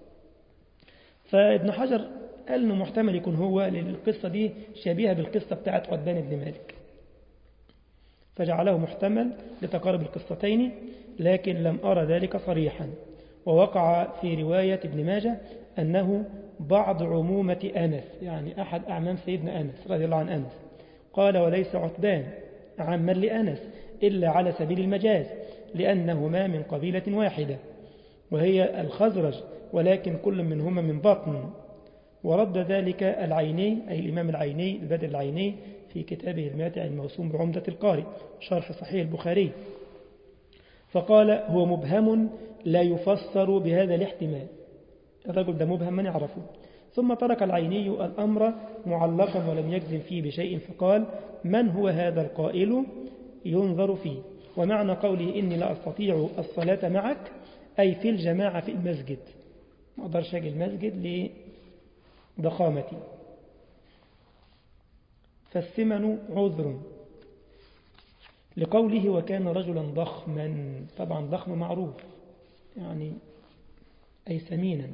فابن حجر قال انه محتمل يكون هو للقصة دي شبيهة بالقصة بتاعت عتبان بن مالك فجعله محتمل لتقارب القصتين لكن لم أرى ذلك صريحا ووقع في رواية ابن ماجه أنه بعض عمومة أنس يعني أحد أعمام سيدنا أنس رضي الله عن أنس قال وليس عتبان عاما لأنس إلا على سبيل المجاز لأنهما من قبيلة واحدة وهي الخزرج ولكن كل منهما من بطن ورد ذلك العيني أي الإمام العيني البدر العيني في كتابه الماتع الموسوم بعمدة القارئ شرح صحيح البخاري فقال هو مبهم لا يفسر بهذا الاحتمال الرجل ده مبهم من يعرفه ثم ترك العيني الأمر معلقا ولم يجزم فيه بشيء فقال من هو هذا القائل ينظر فيه ومعنى قوله إني لا أستطيع الصلاة معك أي في الجماعة في المسجد ما أقدرش أجي المسجد لضخامتي فالثمن عذر لقوله وكان رجلا ضخما طبعا ضخم معروف يعني أي سمينا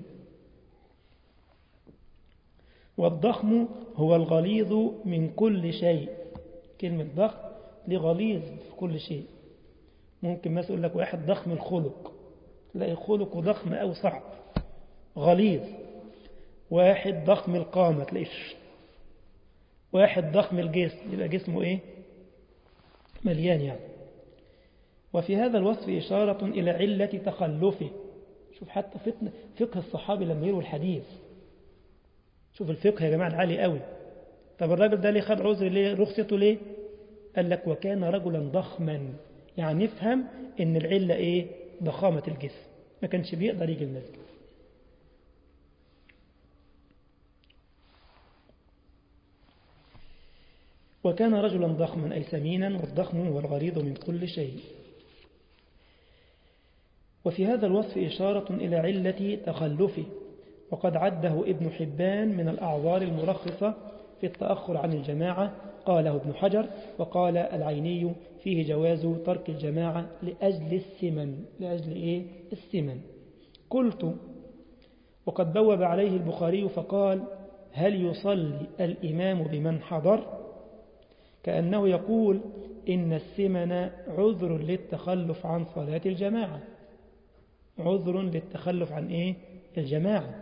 والضخم هو الغليظ من كل شيء كلمة ضخم لغليظ في كل شيء ممكن مثلا يقول لك واحد ضخم الخلق تلاقي خلقه ضخم أو صعب غليظ واحد ضخم القامة تلاقيه واحد ضخم الجسم يبقى جسمه ايه مليان يعني وفي هذا الوصف إشارة إلى علة تخلفه شوف حتى فقه الصحابي لما يروي الحديث شوف الفقه يا جماعة العالي قوي طب الراجل ده ليه خد عذر ليه رخصته ليه قال لك وكان رجلا ضخما يعني نفهم ان العلة ايه ضخامة الجسم ما كانش بيقدر يجي المسجد وكان رجلا ضخما أي سمينا والضخم هو الغريض من كل شيء وفي هذا الوصف إشارة إلى علة تخلفه وقد عده ابن حبان من الأعذار المرخصة في التأخر عن الجماعة قاله ابن حجر وقال العيني فيه جواز ترك الجماعة لأجل السمن لأجل إيه؟ السمن قلت وقد بوب عليه البخاري فقال هل يصلي الإمام بمن حضر كأنه يقول إن السمن عذر للتخلف عن صلاة الجماعة عذر للتخلف عن إيه؟ الجماعة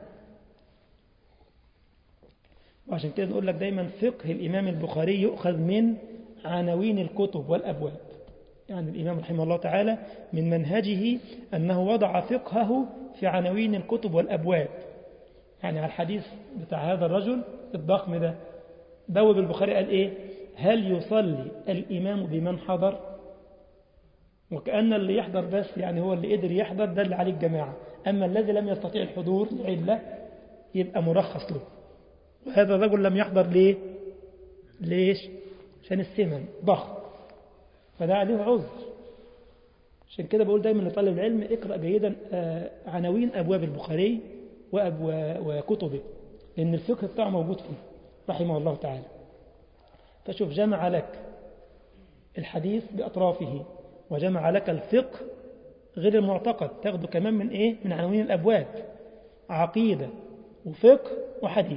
وعشان كده نقول لك دايما فقه الإمام البخاري يؤخذ من عناوين الكتب والأبواب يعني الإمام رحمه الله تعالى من منهجه أنه وضع فقهه في عناوين الكتب والأبواب يعني على الحديث بتاع هذا الرجل الضخم ده بوب البخاري قال إيه هل يصلي الإمام بمن حضر وكأن اللي يحضر بس يعني هو اللي قدر يحضر ده اللي عليه الجماعة أما الذي لم يستطيع الحضور لعلة يبقى مرخص له وهذا الرجل لم يحضر ليه ليش عشان السمن ضخم فده عليه عذر عشان كده بقول دايما لطالب العلم اقرأ جيدا عناوين أبواب البخاري وكتبه لأن الفقه بتاعه موجود فيه رحمه الله تعالى فشوف جمع لك الحديث بأطرافه وجمع لك الفقه غير المعتقد تاخده كمان من إيه؟ من عناوين الأبواب عقيدة وفقه وحديث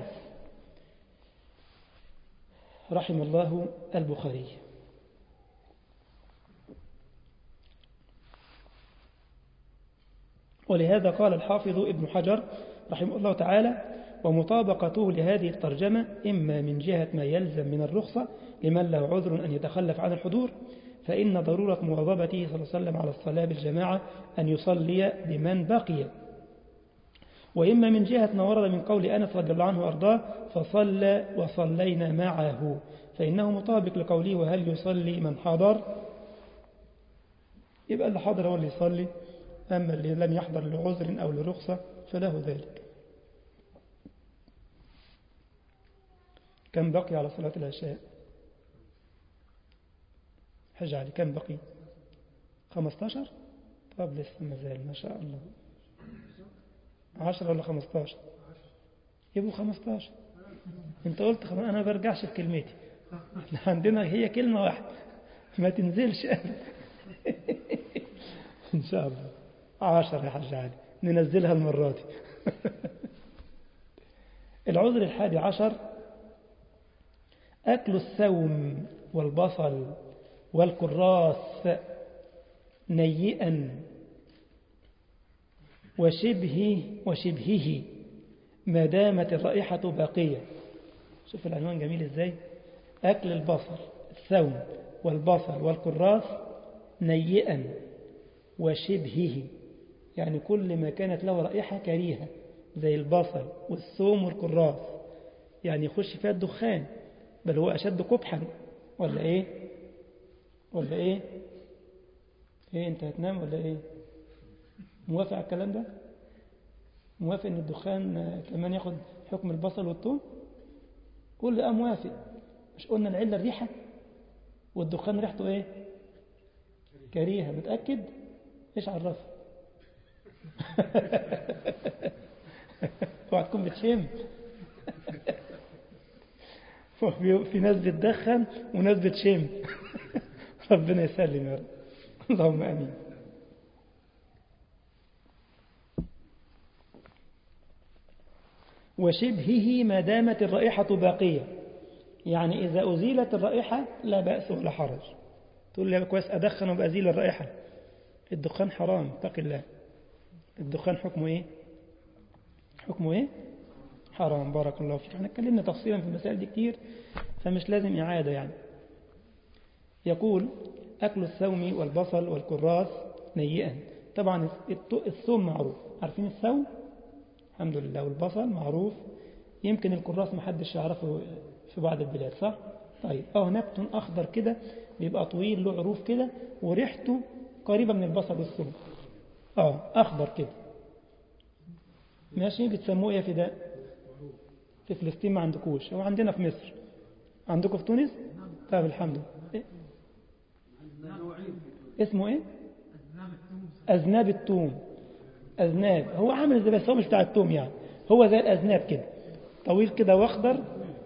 رحم الله البخاري ولهذا قال الحافظ ابن حجر رحمه الله تعالى ومطابقته لهذه الترجمة إما من جهة ما يلزم من الرخصة لمن له عذر أن يتخلف عن الحضور فإن ضرورة مواظبته صلى الله عليه وسلم على الصلاة بالجماعة أن يصلي بمن بقي وإما من جهة ما ورد من قول أنس رضي الله عنه وأرضاه فصلى وصلينا معه فإنه مطابق لقوله وهل يصلي من حضر يبقى اللي حضر هو اللي يصلي أما اللي لم يحضر لعذر أو لرخصة فله ذلك كم بقي على صلاة العشاء حج علي كم بقي 15 طب لسه ما زال ما شاء الله 10 ولا 15 يبقوا 15 انت قلت خم... انا ما برجعش في كلمتي احنا عندنا هي كلمة واحدة ما تنزلش أبدا ان شاء الله 10 يا حاج علي ننزلها المرة دي العذر الحادي عشر أكل الثوم والبصل والكراث نيئا وشبه وشبهه ما دامت الرائحة باقية شوف العنوان جميل ازاي أكل البصل الثوم والبصل والكراث نيئا وشبهه يعني كل ما كانت له رائحة كريهة زي البصل والثوم والكراث يعني يخش فيها الدخان بل هو أشد قبحا ولا إيه ولا إيه إيه أنت هتنام ولا إيه موافق على الكلام ده موافق أن الدخان كمان ياخد حكم البصل والثوم قول لي اه موافق مش قلنا العلة الريحة والدخان ريحته ايه كريهة متأكد ايش عرفه اوعى تكون بتشم في ناس بتدخن وناس بتشم ربنا يسلم يا رب اللهم امين وشبهه ما دامت الرائحة باقية يعني إذا أزيلت الرائحة لا بأس ولا حرج تقول لي كويس أدخن وبأزيل الرائحة الدخان حرام اتق الله الدخان حكمه إيه حكمه إيه حرام بارك الله فيك احنا اتكلمنا تفصيلا في المسائل دي كتير فمش لازم إعادة يعني يقول أكل الثوم والبصل والكراث نيئا طبعا الثوم معروف عارفين الثوم الحمد لله والبصل معروف يمكن الكراث ما حدش يعرفه في بعض البلاد صح طيب اه نبت اخضر كده بيبقى طويل له عروف كده وريحته قريبه من البصل والثوم اه اخضر كده ماشي بتسموه ايه في ده في فلسطين ما عندكوش هو عندنا في مصر عندكم في تونس طيب الحمد لله إيه؟ اسمه ايه اذناب التوم أذناب هو عامل زي بس هو مش بتاع التوم يعني هو زي الأذناب كده طويل كده واخضر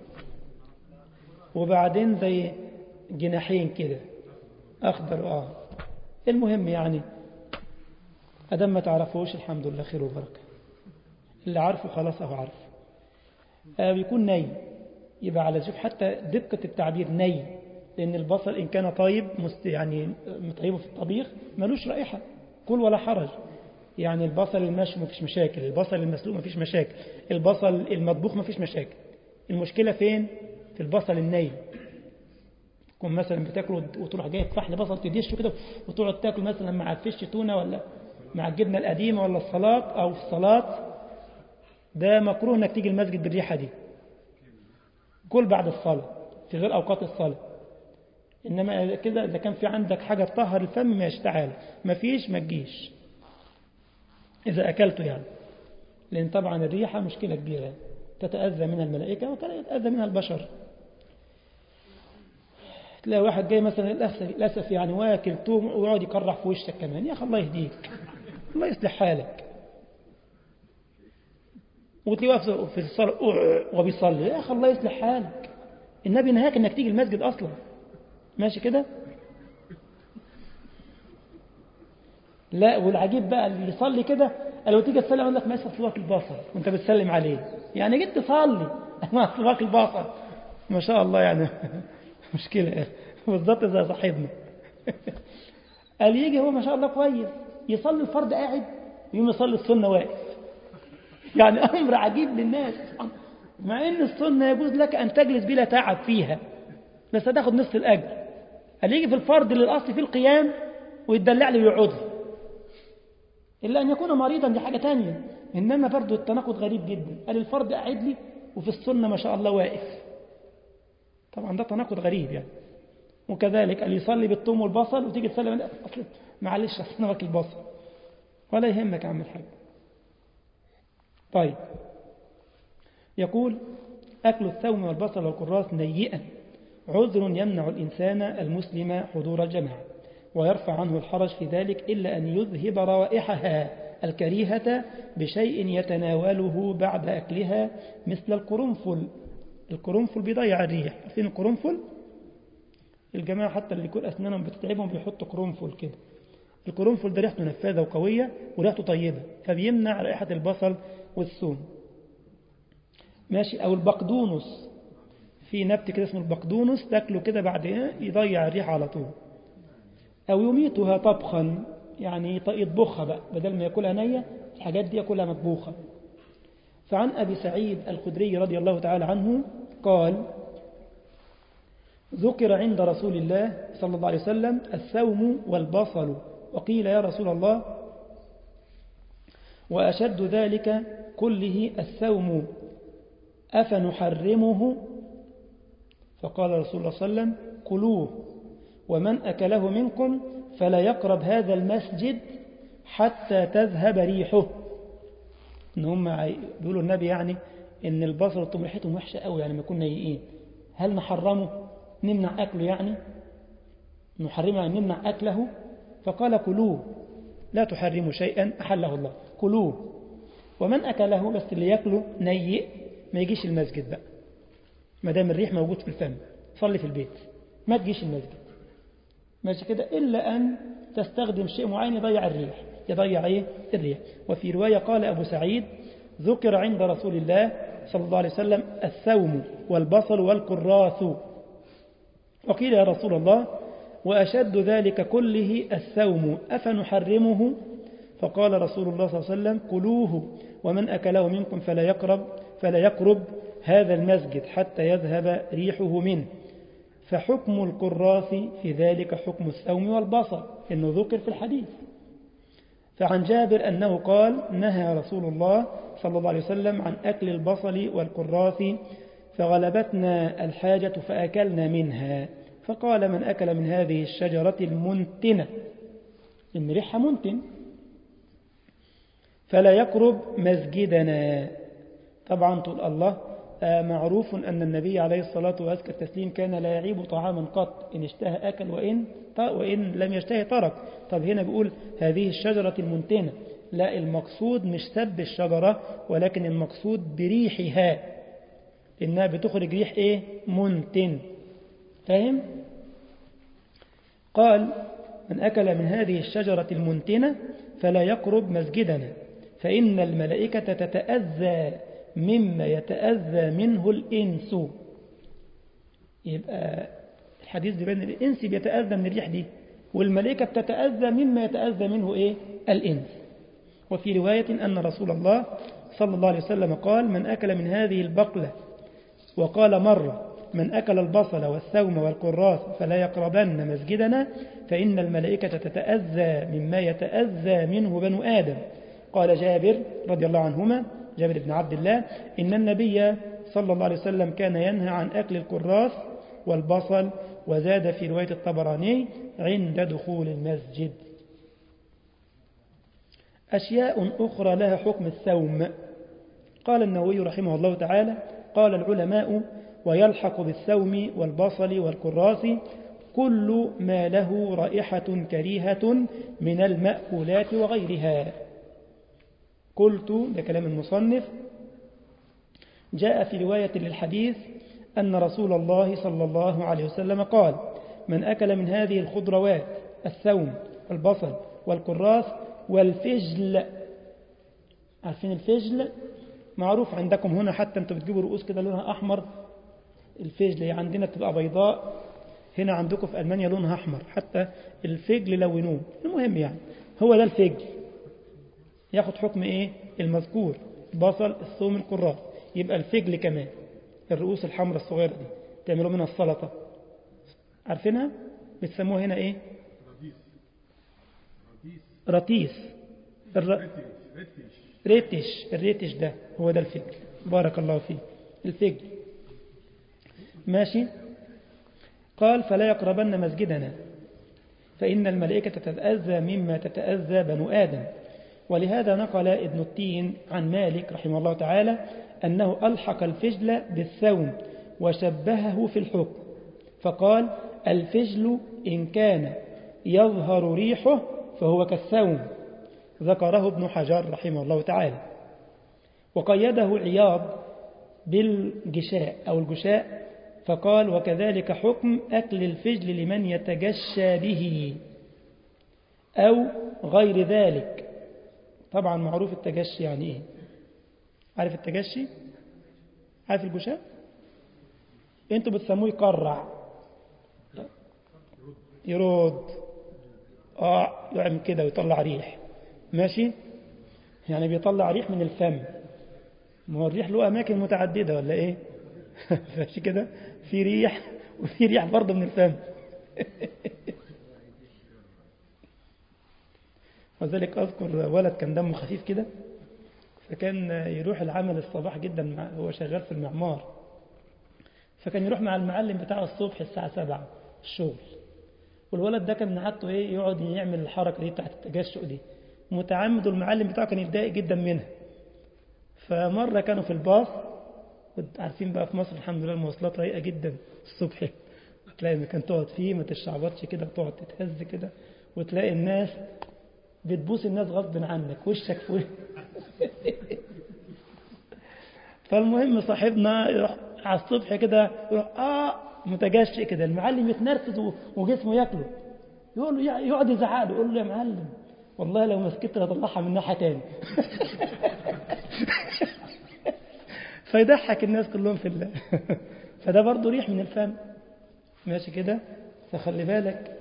وبعدين زي جناحين كده أخضر آه المهم يعني أدام ما تعرفوش الحمد لله خير وبركة اللي عارفه خلاص أهو عارف آه بيكون ني يبقى على شوف حتى دقة التعبير ني لأن البصل إن كان طيب مست يعني مطيبه في الطبيخ ملوش رائحة كل ولا حرج يعني البصل المشوي مفيش مشاكل البصل المسلوق مفيش مشاكل البصل المطبوخ مفيش مشاكل المشكلة فين في البصل الني تكون مثلا بتاكل وتروح جاي فحل بصل تديشه كده وتقعد تاكل مثلا مع الفيش تونه ولا مع الجبنة القديمة ولا السلطات أو الصلاة ده مكروه انك تيجي المسجد بالريحة دي كل بعد الصلاة في غير أوقات الصلاة إنما كده إذا كان في عندك حاجة تطهر الفم ماشي تعالى ما فيش ما تجيش إذا أكلته يعني لأن طبعا الريحة مشكلة كبيرة تتأذى منها الملائكة وتتأذى منها البشر تلاقي واحد جاي مثلا للأسف يعني واكل توم ويقعد يكرح في وشك كمان يا أخي الله يهديك الله يصلح حالك وتلاقيه واقف في الصلاة وبيصلي يا أخي الله يصلح حالك النبي نهاك إنك تيجي المسجد أصلا ماشي كده لا والعجيب بقى اللي يصلي كده لو تيجي تسلم يقول لك ما يصلي البصر وانت بتسلم عليه يعني جيت تصلي ما صلواك البصر ما شاء الله يعني مشكلة بالظبط زي صاحبنا قال يجي هو ما شاء الله كويس يصلي الفرد قاعد يوم يصلي السنة واقف يعني أمر عجيب للناس مع أن السنة يجوز لك أن تجلس بلا تعب فيها بس هتاخد نصف الأجر قال يجي في الفرد للأصل في القيام ويتدلع لي ويقعد إلا أن يكون مريضا دي حاجة تانية إنما برضه التناقض غريب جدا قال الفرد قاعد لي وفي السنة ما شاء الله واقف طبعا ده تناقض غريب يعني وكذلك اللي يصلي بالثوم والبصل وتيجي تسلم أصل معلش أصل واكل البصل ولا يهمك يا عم الحاج طيب يقول أكل الثوم والبصل والكراث نيئا عذر يمنع الإنسان المسلم حضور الجماعة ويرفع عنه الحرج في ذلك إلا أن يذهب روائحها الكريهة بشيء يتناوله بعد أكلها مثل القرنفل القرنفل بيضيع الريح عارفين القرنفل الجماعة حتى اللي يكون أسنانهم بتتعبهم بيحطوا قرنفل كده القرنفل ده ريحته نفاذة وقوية وريحته طيبة فبيمنع رائحة البصل والثوم ماشي أو البقدونس في نبت كده اسمه البقدونس تاكله كده بعد يضيع الريح على طول أو يميتها طبخا يعني يطبخها بقى بدل ما يأكلها نية الحاجات دي يأكلها مطبوخة فعن أبي سعيد الخدري رضي الله تعالى عنه قال ذكر عند رسول الله صلى الله عليه وسلم الثوم والبصل وقيل يا رسول الله وأشد ذلك كله الثوم أفنحرمه فقال رسول الله صلى الله عليه وسلم كلوه ومن أكله منكم فلا يقرب هذا المسجد حتى تذهب ريحه ان هم بيقولوا النبي يعني ان البصل والثوم ريحتهم وحشه قوي يعني ما يكون نيئين هل نحرمه نمنع اكله يعني نحرمه يعني نمنع اكله فقال كلوه لا تحرموا شيئا احله الله كلوه ومن اكله بس اللي ياكله نيئ ما يجيش المسجد بقى ما دام الريح موجود في الفم صلي في البيت ما تجيش المسجد ماشي كده إلا أن تستخدم شيء معين يضيع الريح يضيع إيه؟ الريح وفي رواية قال أبو سعيد ذكر عند رسول الله صلى الله عليه وسلم الثوم والبصل والكراث وقيل يا رسول الله وأشد ذلك كله الثوم أفنحرمه فقال رسول الله صلى الله عليه وسلم كلوه ومن أكله منكم فلا يقرب فلا يقرب هذا المسجد حتى يذهب ريحه منه فحكم القراث في ذلك حكم الثوم والبصل إنه ذكر في الحديث فعن جابر أنه قال نهى رسول الله صلى الله عليه وسلم عن أكل البصل والقراث فغلبتنا الحاجة فأكلنا منها فقال من أكل من هذه الشجرة المنتنة إن ريحها منتن فلا يقرب مسجدنا طبعا طول الله معروف أن النبي عليه الصلاة وأزكى التسليم كان لا يعيب طعاما قط إن اشتهى أكل وإن وإن لم يشتهي ترك طب هنا بيقول هذه الشجرة المنتنة لا المقصود مش سب الشجرة ولكن المقصود بريحها إنها بتخرج ريح إيه منتن فاهم قال من أكل من هذه الشجرة المنتنة فلا يقرب مسجدنا فإن الملائكة تتأذى مما يتأذى منه الإنس يبقى الحديث بين الإنس بيتأذى من الريح دي والملائكة بتتأذى مما يتأذى منه إيه الإنس وفي رواية أن رسول الله صلى الله عليه وسلم قال من أكل من هذه البقلة وقال مرة من أكل البصل والثوم والقراث فلا يقربن مسجدنا فإن الملائكة تتأذى مما يتأذى منه بنو آدم قال جابر رضي الله عنهما جابر بن عبد الله إن النبي صلى الله عليه وسلم كان ينهى عن أكل الكراث والبصل وزاد في رواية الطبراني عند دخول المسجد أشياء أخرى لها حكم الثوم قال النووي رحمه الله تعالى قال العلماء ويلحق بالثوم والبصل والكراث كل ما له رائحة كريهة من المأكولات وغيرها قلت ده كلام المصنف جاء في رواية للحديث أن رسول الله صلى الله عليه وسلم قال من أكل من هذه الخضروات الثوم والبصل والكراث والفجل عارفين الفجل معروف عندكم هنا حتى انتوا بتجيبوا رؤوس كده لونها أحمر الفجل عندنا تبقى بيضاء هنا عندكم في ألمانيا لونها أحمر حتى الفجل لونوه المهم يعني هو ده الفجل ياخد حكم ايه المذكور بصل الثوم الكراث يبقى الفجل كمان الرؤوس الحمراء الصغيرة دي تعملوا منها السلطة عارفينها بتسموها هنا ايه رتيس الر... ريتش الريتش ده هو ده الفجل بارك الله فيه الفجل ماشي قال فلا يقربن مسجدنا فإن الملائكة تتأذى مما تتأذى بنو آدم ولهذا نقل ابن التين عن مالك رحمه الله تعالى أنه ألحق الفجل بالثوم وشبهه في الحكم فقال الفجل إن كان يظهر ريحه فهو كالثوم ذكره ابن حجر رحمه الله تعالى وقيده عياض بالجشاء أو الجشاء فقال وكذلك حكم أكل الفجل لمن يتجشى به أو غير ذلك طبعا معروف التجشي يعني ايه عارف التجشي عارف الجشاء انتوا بتسموه يقرع يرد اه يعمل كده ويطلع ريح ماشي يعني بيطلع ريح من الفم ما هو الريح له اماكن متعدده ولا ايه ماشي كده في ريح وفي ريح برضه من الفم وذلك أذكر ولد كان دمه خفيف كده فكان يروح العمل الصباح جدا مع هو شغال في المعمار فكان يروح مع المعلم بتاعه الصبح الساعة سبعة الشغل والولد ده كان من عادته ايه يقعد يعمل الحركة دي بتاعت التجشؤ دي متعمد والمعلم بتاعه كان يتضايق جدا منها فمرة كانوا في الباص كنت عارفين بقى في مصر الحمد لله المواصلات رايقة جدا الصبح تلاقي مكان تقعد فيه ما تشعبطش كده وتقعد تتهز كده وتلاقي الناس بتبوس الناس غصب عنك وشك في فالمهم صاحبنا يروح على الصبح كده يروح اه متجشئ كده المعلم يتنرفز وجسمه ياكله يقول له يقعد يزعق له يقول له يا معلم والله لو مسكت هطلعها من ناحيه تاني فيضحك الناس كلهم في الله فده برضه ريح من الفم ماشي كده فخلي بالك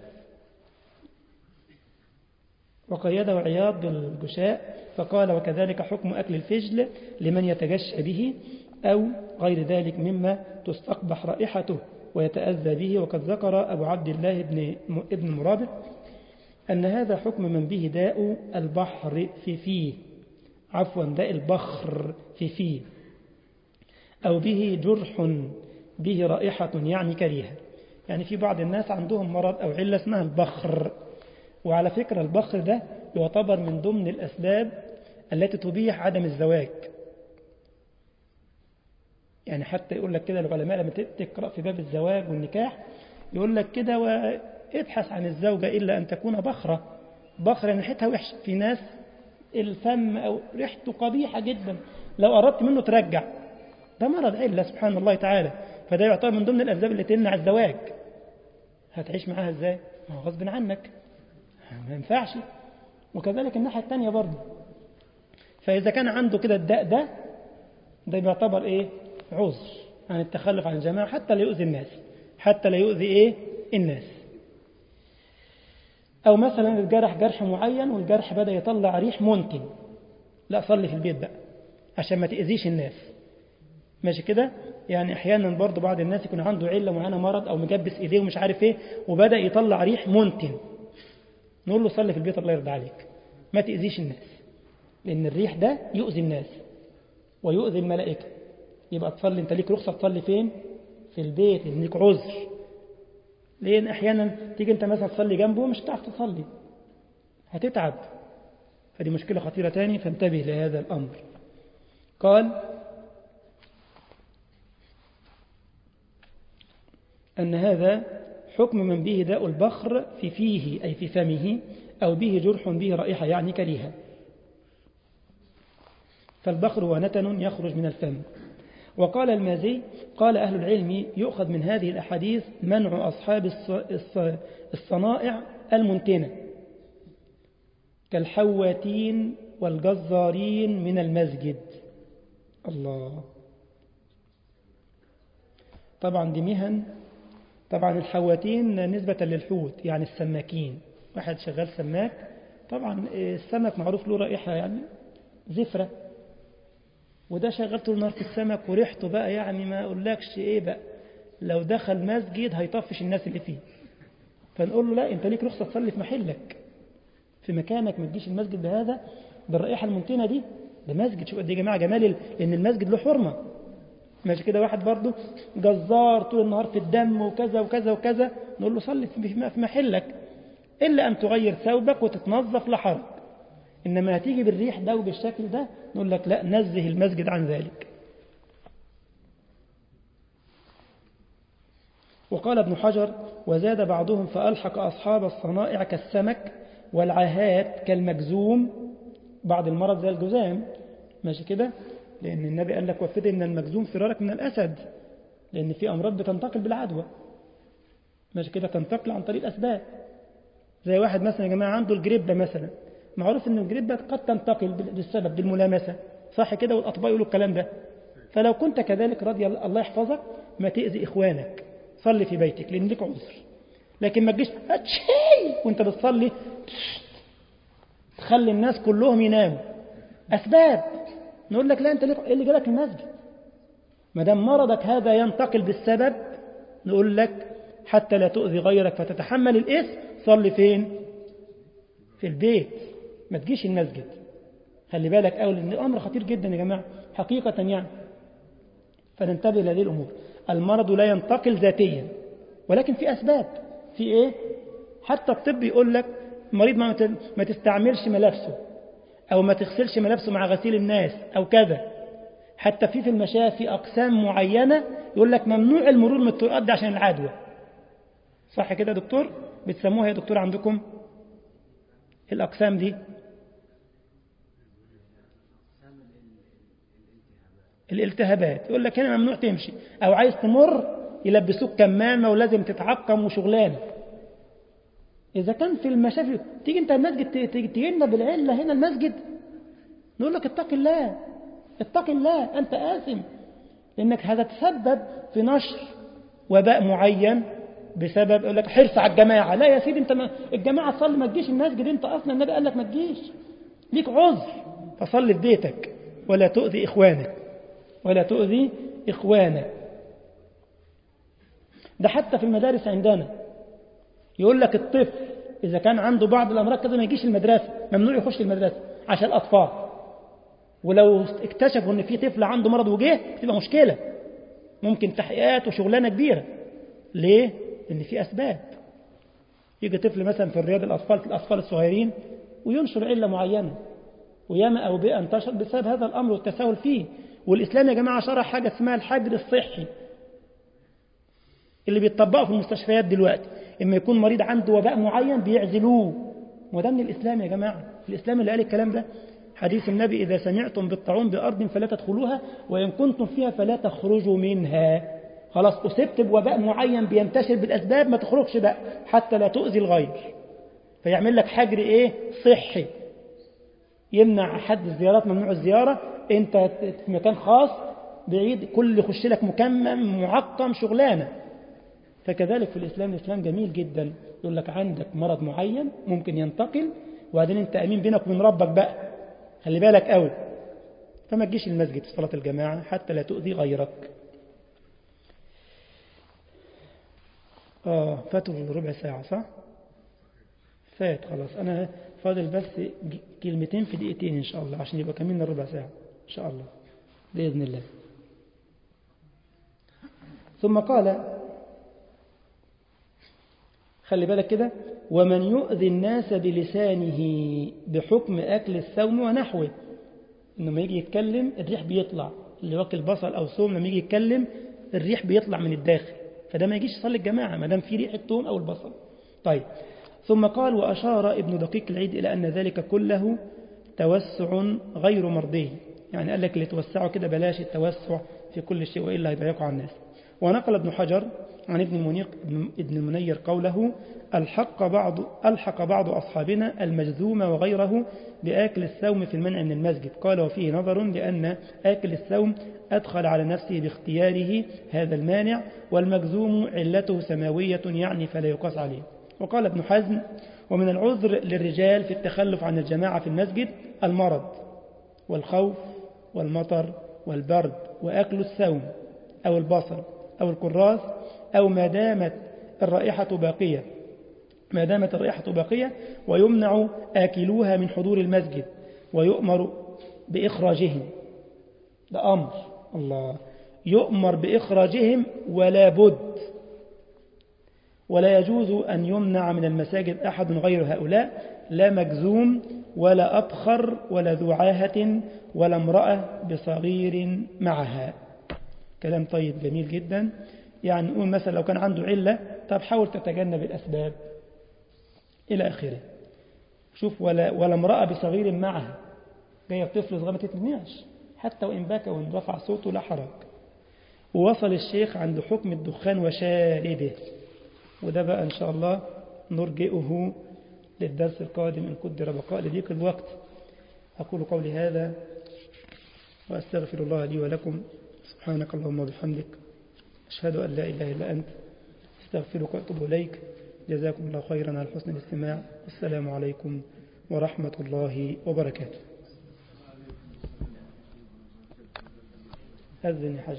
وقيده عياض بالجشاء فقال وكذلك حكم أكل الفجل لمن يتجشى به أو غير ذلك مما تستقبح رائحته ويتأذى به وقد ذكر أبو عبد الله ابن ابن مرابط أن هذا حكم من به داء البحر في فيه عفوا داء البخر في فيه أو به جرح به رائحة يعني كريهة يعني في بعض الناس عندهم مرض أو علة اسمها البخر وعلى فكرة البخر ده يعتبر من ضمن الأسباب التي تبيح عدم الزواج يعني حتى يقول لك كده العلماء لما تقرأ في باب الزواج والنكاح يقول لك كده وابحث عن الزوجة إلا أن تكون بخرة بخرة يعني ريحتها وحشة في ناس الفم أو ريحته قبيحة جدا لو أردت منه ترجع ده مرض علة سبحان الله تعالى فده يعتبر من ضمن الأسباب اللي تمنع الزواج هتعيش معاها ازاي؟ ما هو غصب عنك ما ينفعش وكذلك الناحية الثانية برضه فإذا كان عنده كده الداء ده ده بيعتبر إيه عذر عن التخلف عن الجماعة حتى لا يؤذي الناس حتى لا يؤذي إيه الناس أو مثلا الجرح جرح معين والجرح بدأ يطلع ريح منتن لا صلي في البيت بقى عشان ما تأذيش الناس ماشي كده يعني احيانا برضه بعض الناس يكون عنده عله معينه مرض او مجبس ايديه ومش عارف ايه وبدا يطلع ريح منتن نقول له صلي في البيت الله يرضى عليك ما تاذيش الناس لان الريح ده يؤذي الناس ويؤذي الملائكه يبقى تصلي انت ليك رخصه تصلي فين في البيت لان ليك عذر لان احيانا تيجي انت مثلا تصلي جنبه مش هتعرف تصلي هتتعب فدي مشكله خطيره تاني فانتبه لهذا الامر قال أن هذا حكم من به داء البخر في فيه أي في فمه أو به جرح به رائحة يعني كريهة فالبخر هو نتن يخرج من الفم وقال المازي قال أهل العلم يؤخذ من هذه الأحاديث منع أصحاب الصنائع المنتنة كالحواتين والجزارين من المسجد الله طبعا دي مهن طبعا الحواتين نسبة للحوت يعني السماكين واحد شغال سماك طبعا السمك معروف له رائحة يعني زفرة وده شغال طول النهار في السمك وريحته بقى يعني ما اقولكش ايه بقى لو دخل مسجد هيطفش الناس اللي فيه فنقول له لا انت ليك رخصة تصلي في محلك في مكانك ما تجيش المسجد بهذا بالرائحة المنتنة دي ده مسجد شوف قد ايه يا جماعة جمال لان المسجد له حرمة ماشي كده واحد برضه جزار طول النهار في الدم وكذا وكذا وكذا نقول له صلي في محلك إلا أن تغير ثوبك وتتنظف لحرج إنما هتيجي بالريح ده وبالشكل ده نقول لك لا نزه المسجد عن ذلك وقال ابن حجر وزاد بعضهم فألحق أصحاب الصنائع كالسمك والعاهات كالمجزوم بعض المرض زي الجزام ماشي كده لأن النبي قال لك وفد من المجزوم فرارك من الأسد لأن في أمراض بتنتقل بالعدوى ماشي كده تنتقل عن طريق الأسباب زي واحد مثلا يا جماعة عنده الجريبة مثلا معروف أن الجريبة قد تنتقل بالسبب بالملامسة صح كده والأطباء يقولوا الكلام ده فلو كنت كذلك رضي الله يحفظك ما تأذي إخوانك صلي في بيتك لأن لك عذر لكن ما تجيش هتشي وانت بتصلي تخلي الناس كلهم يناموا أسباب نقول لك لا انت ليه اللي جالك المسجد ما دام مرضك هذا ينتقل بالسبب نقول لك حتى لا تؤذي غيرك فتتحمل الاسم صلي فين في البيت ما تجيش المسجد خلي بالك أول ان الامر خطير جدا يا جماعه حقيقه يعني فننتبه لهذه الامور المرض لا ينتقل ذاتيا ولكن في اسباب في إيه حتى الطب يقول لك المريض ما ما تستعملش ملابسه أو ما تغسلش ملابسه مع غسيل الناس أو كذا حتى في في المشاة في أقسام معينة يقول لك ممنوع المرور من الطرقات دي عشان العدوى صح كده يا دكتور بتسموها يا دكتور عندكم الأقسام دي الالتهابات يقول لك هنا ممنوع تمشي أو عايز تمر يلبسوك كمامة ولازم تتعقم وشغلانة إذا كان في المشافي تيجي أنت المسجد تيجي لنا بالعلة هنا المسجد نقول لك اتق الله اتق الله أنت آثم لأنك هتتسبب في نشر وباء معين بسبب يقول لك حرص على الجماعة لا يا سيدي أنت ما الجماعة تصلي ما تجيش المسجد أنت أصلا النبي قال لك ما تجيش ليك عذر فصلي في بيتك ولا تؤذي إخوانك ولا تؤذي إخوانك ده حتى في المدارس عندنا يقول لك الطفل إذا كان عنده بعض الأمراض كذا ما يجيش المدرسة ممنوع يخش المدرسة عشان الأطفال ولو اكتشفوا ان في طفل عنده مرض وجه تبقى مشكلة ممكن تحقيقات وشغلانة كبيرة ليه؟ لأن في أسباب يجي طفل مثلا في الرياض الأطفال الأطفال الصغيرين وينشر علة معينة وياما أو بيئة انتشر بسبب هذا الأمر والتساهل فيه والإسلام يا جماعة شرح حاجة اسمها الحجر الصحي اللي بيتطبقوا في المستشفيات دلوقتي إما يكون مريض عنده وباء معين بيعزلوه وده من الإسلام يا جماعة الإسلام اللي قال الكلام ده حديث النبي إذا سمعتم بالطاعون بأرض فلا تدخلوها وإن كنتم فيها فلا تخرجوا منها خلاص أصبت بوباء معين بينتشر بالأسباب ما تخرجش بقى حتى لا تؤذي الغير فيعمل لك حجر إيه صحي يمنع حد الزيارات ممنوع الزيارة أنت في مكان خاص بعيد كل يخش لك مكمم معقم شغلانة فكذلك في الإسلام الإسلام جميل جدا يقول لك عندك مرض معين ممكن ينتقل وبعدين أنت أمين بينك وبين ربك بقى خلي بالك قوي فما تجيش المسجد في صلاة الجماعة حتى لا تؤذي غيرك آه فاتوا ربع ساعة صح فات خلاص أنا فاضل بس كلمتين في دقيقتين إن شاء الله عشان يبقى كملنا ربع ساعة إن شاء الله بإذن الله ثم قال خلي بالك كده ومن يؤذي الناس بلسانه بحكم أكل الثوم ونحوه إنه ما يجي يتكلم الريح بيطلع اللي واكل بصل أو ثوم لما يجي يتكلم الريح بيطلع من الداخل فده ما يجيش يصلي الجماعة ما دام في ريحة ثوم أو البصل طيب ثم قال وأشار ابن دقيق العيد إلى أن ذلك كله توسع غير مرضي يعني قال لك اللي توسعوا كده بلاش التوسع في كل شيء وإلا هيضيقوا على الناس ونقل ابن حجر عن ابن المنيق ابن المنير قوله الحق بعض الحق بعض أصحابنا المجذوم وغيره بآكل الثوم في المنع من المسجد قال وفيه نظر لأن آكل الثوم أدخل على نفسه باختياره هذا المانع والمجذوم علته سماوية يعني فلا يقاس عليه وقال ابن حزم ومن العذر للرجال في التخلف عن الجماعة في المسجد المرض والخوف والمطر والبرد وأكل الثوم أو البصل أو الكراث أو ما دامت الرائحة باقية ما دامت الرائحة باقية ويمنع آكلوها من حضور المسجد ويؤمر بإخراجهم ده أمر الله يؤمر بإخراجهم ولا بد ولا يجوز أن يمنع من المساجد أحد غير هؤلاء لا مجزوم ولا أبخر ولا ذو عاهة ولا امرأة بصغير معها كلام طيب جميل جدا يعني نقول مثلا لو كان عنده علة طب حاول تتجنب الأسباب إلى آخره شوف ولا, ولا امرأة بصغير معها جاية طفل صغير ما تتمنعش حتى وإن بكى وإن رفع صوته لا حرج ووصل الشيخ عند حكم الدخان وشاربه وده بقى إن شاء الله نرجئه للدرس القادم إن قدر بقاء لضيق الوقت أقول قولي هذا وأستغفر الله لي ولكم سبحانك اللهم وبحمدك أشهد أن لا إله إلا أنت استغفرك وأتوب إليك جزاكم الله خيرا على حسن الاستماع والسلام عليكم ورحمة الله وبركاته أذن حج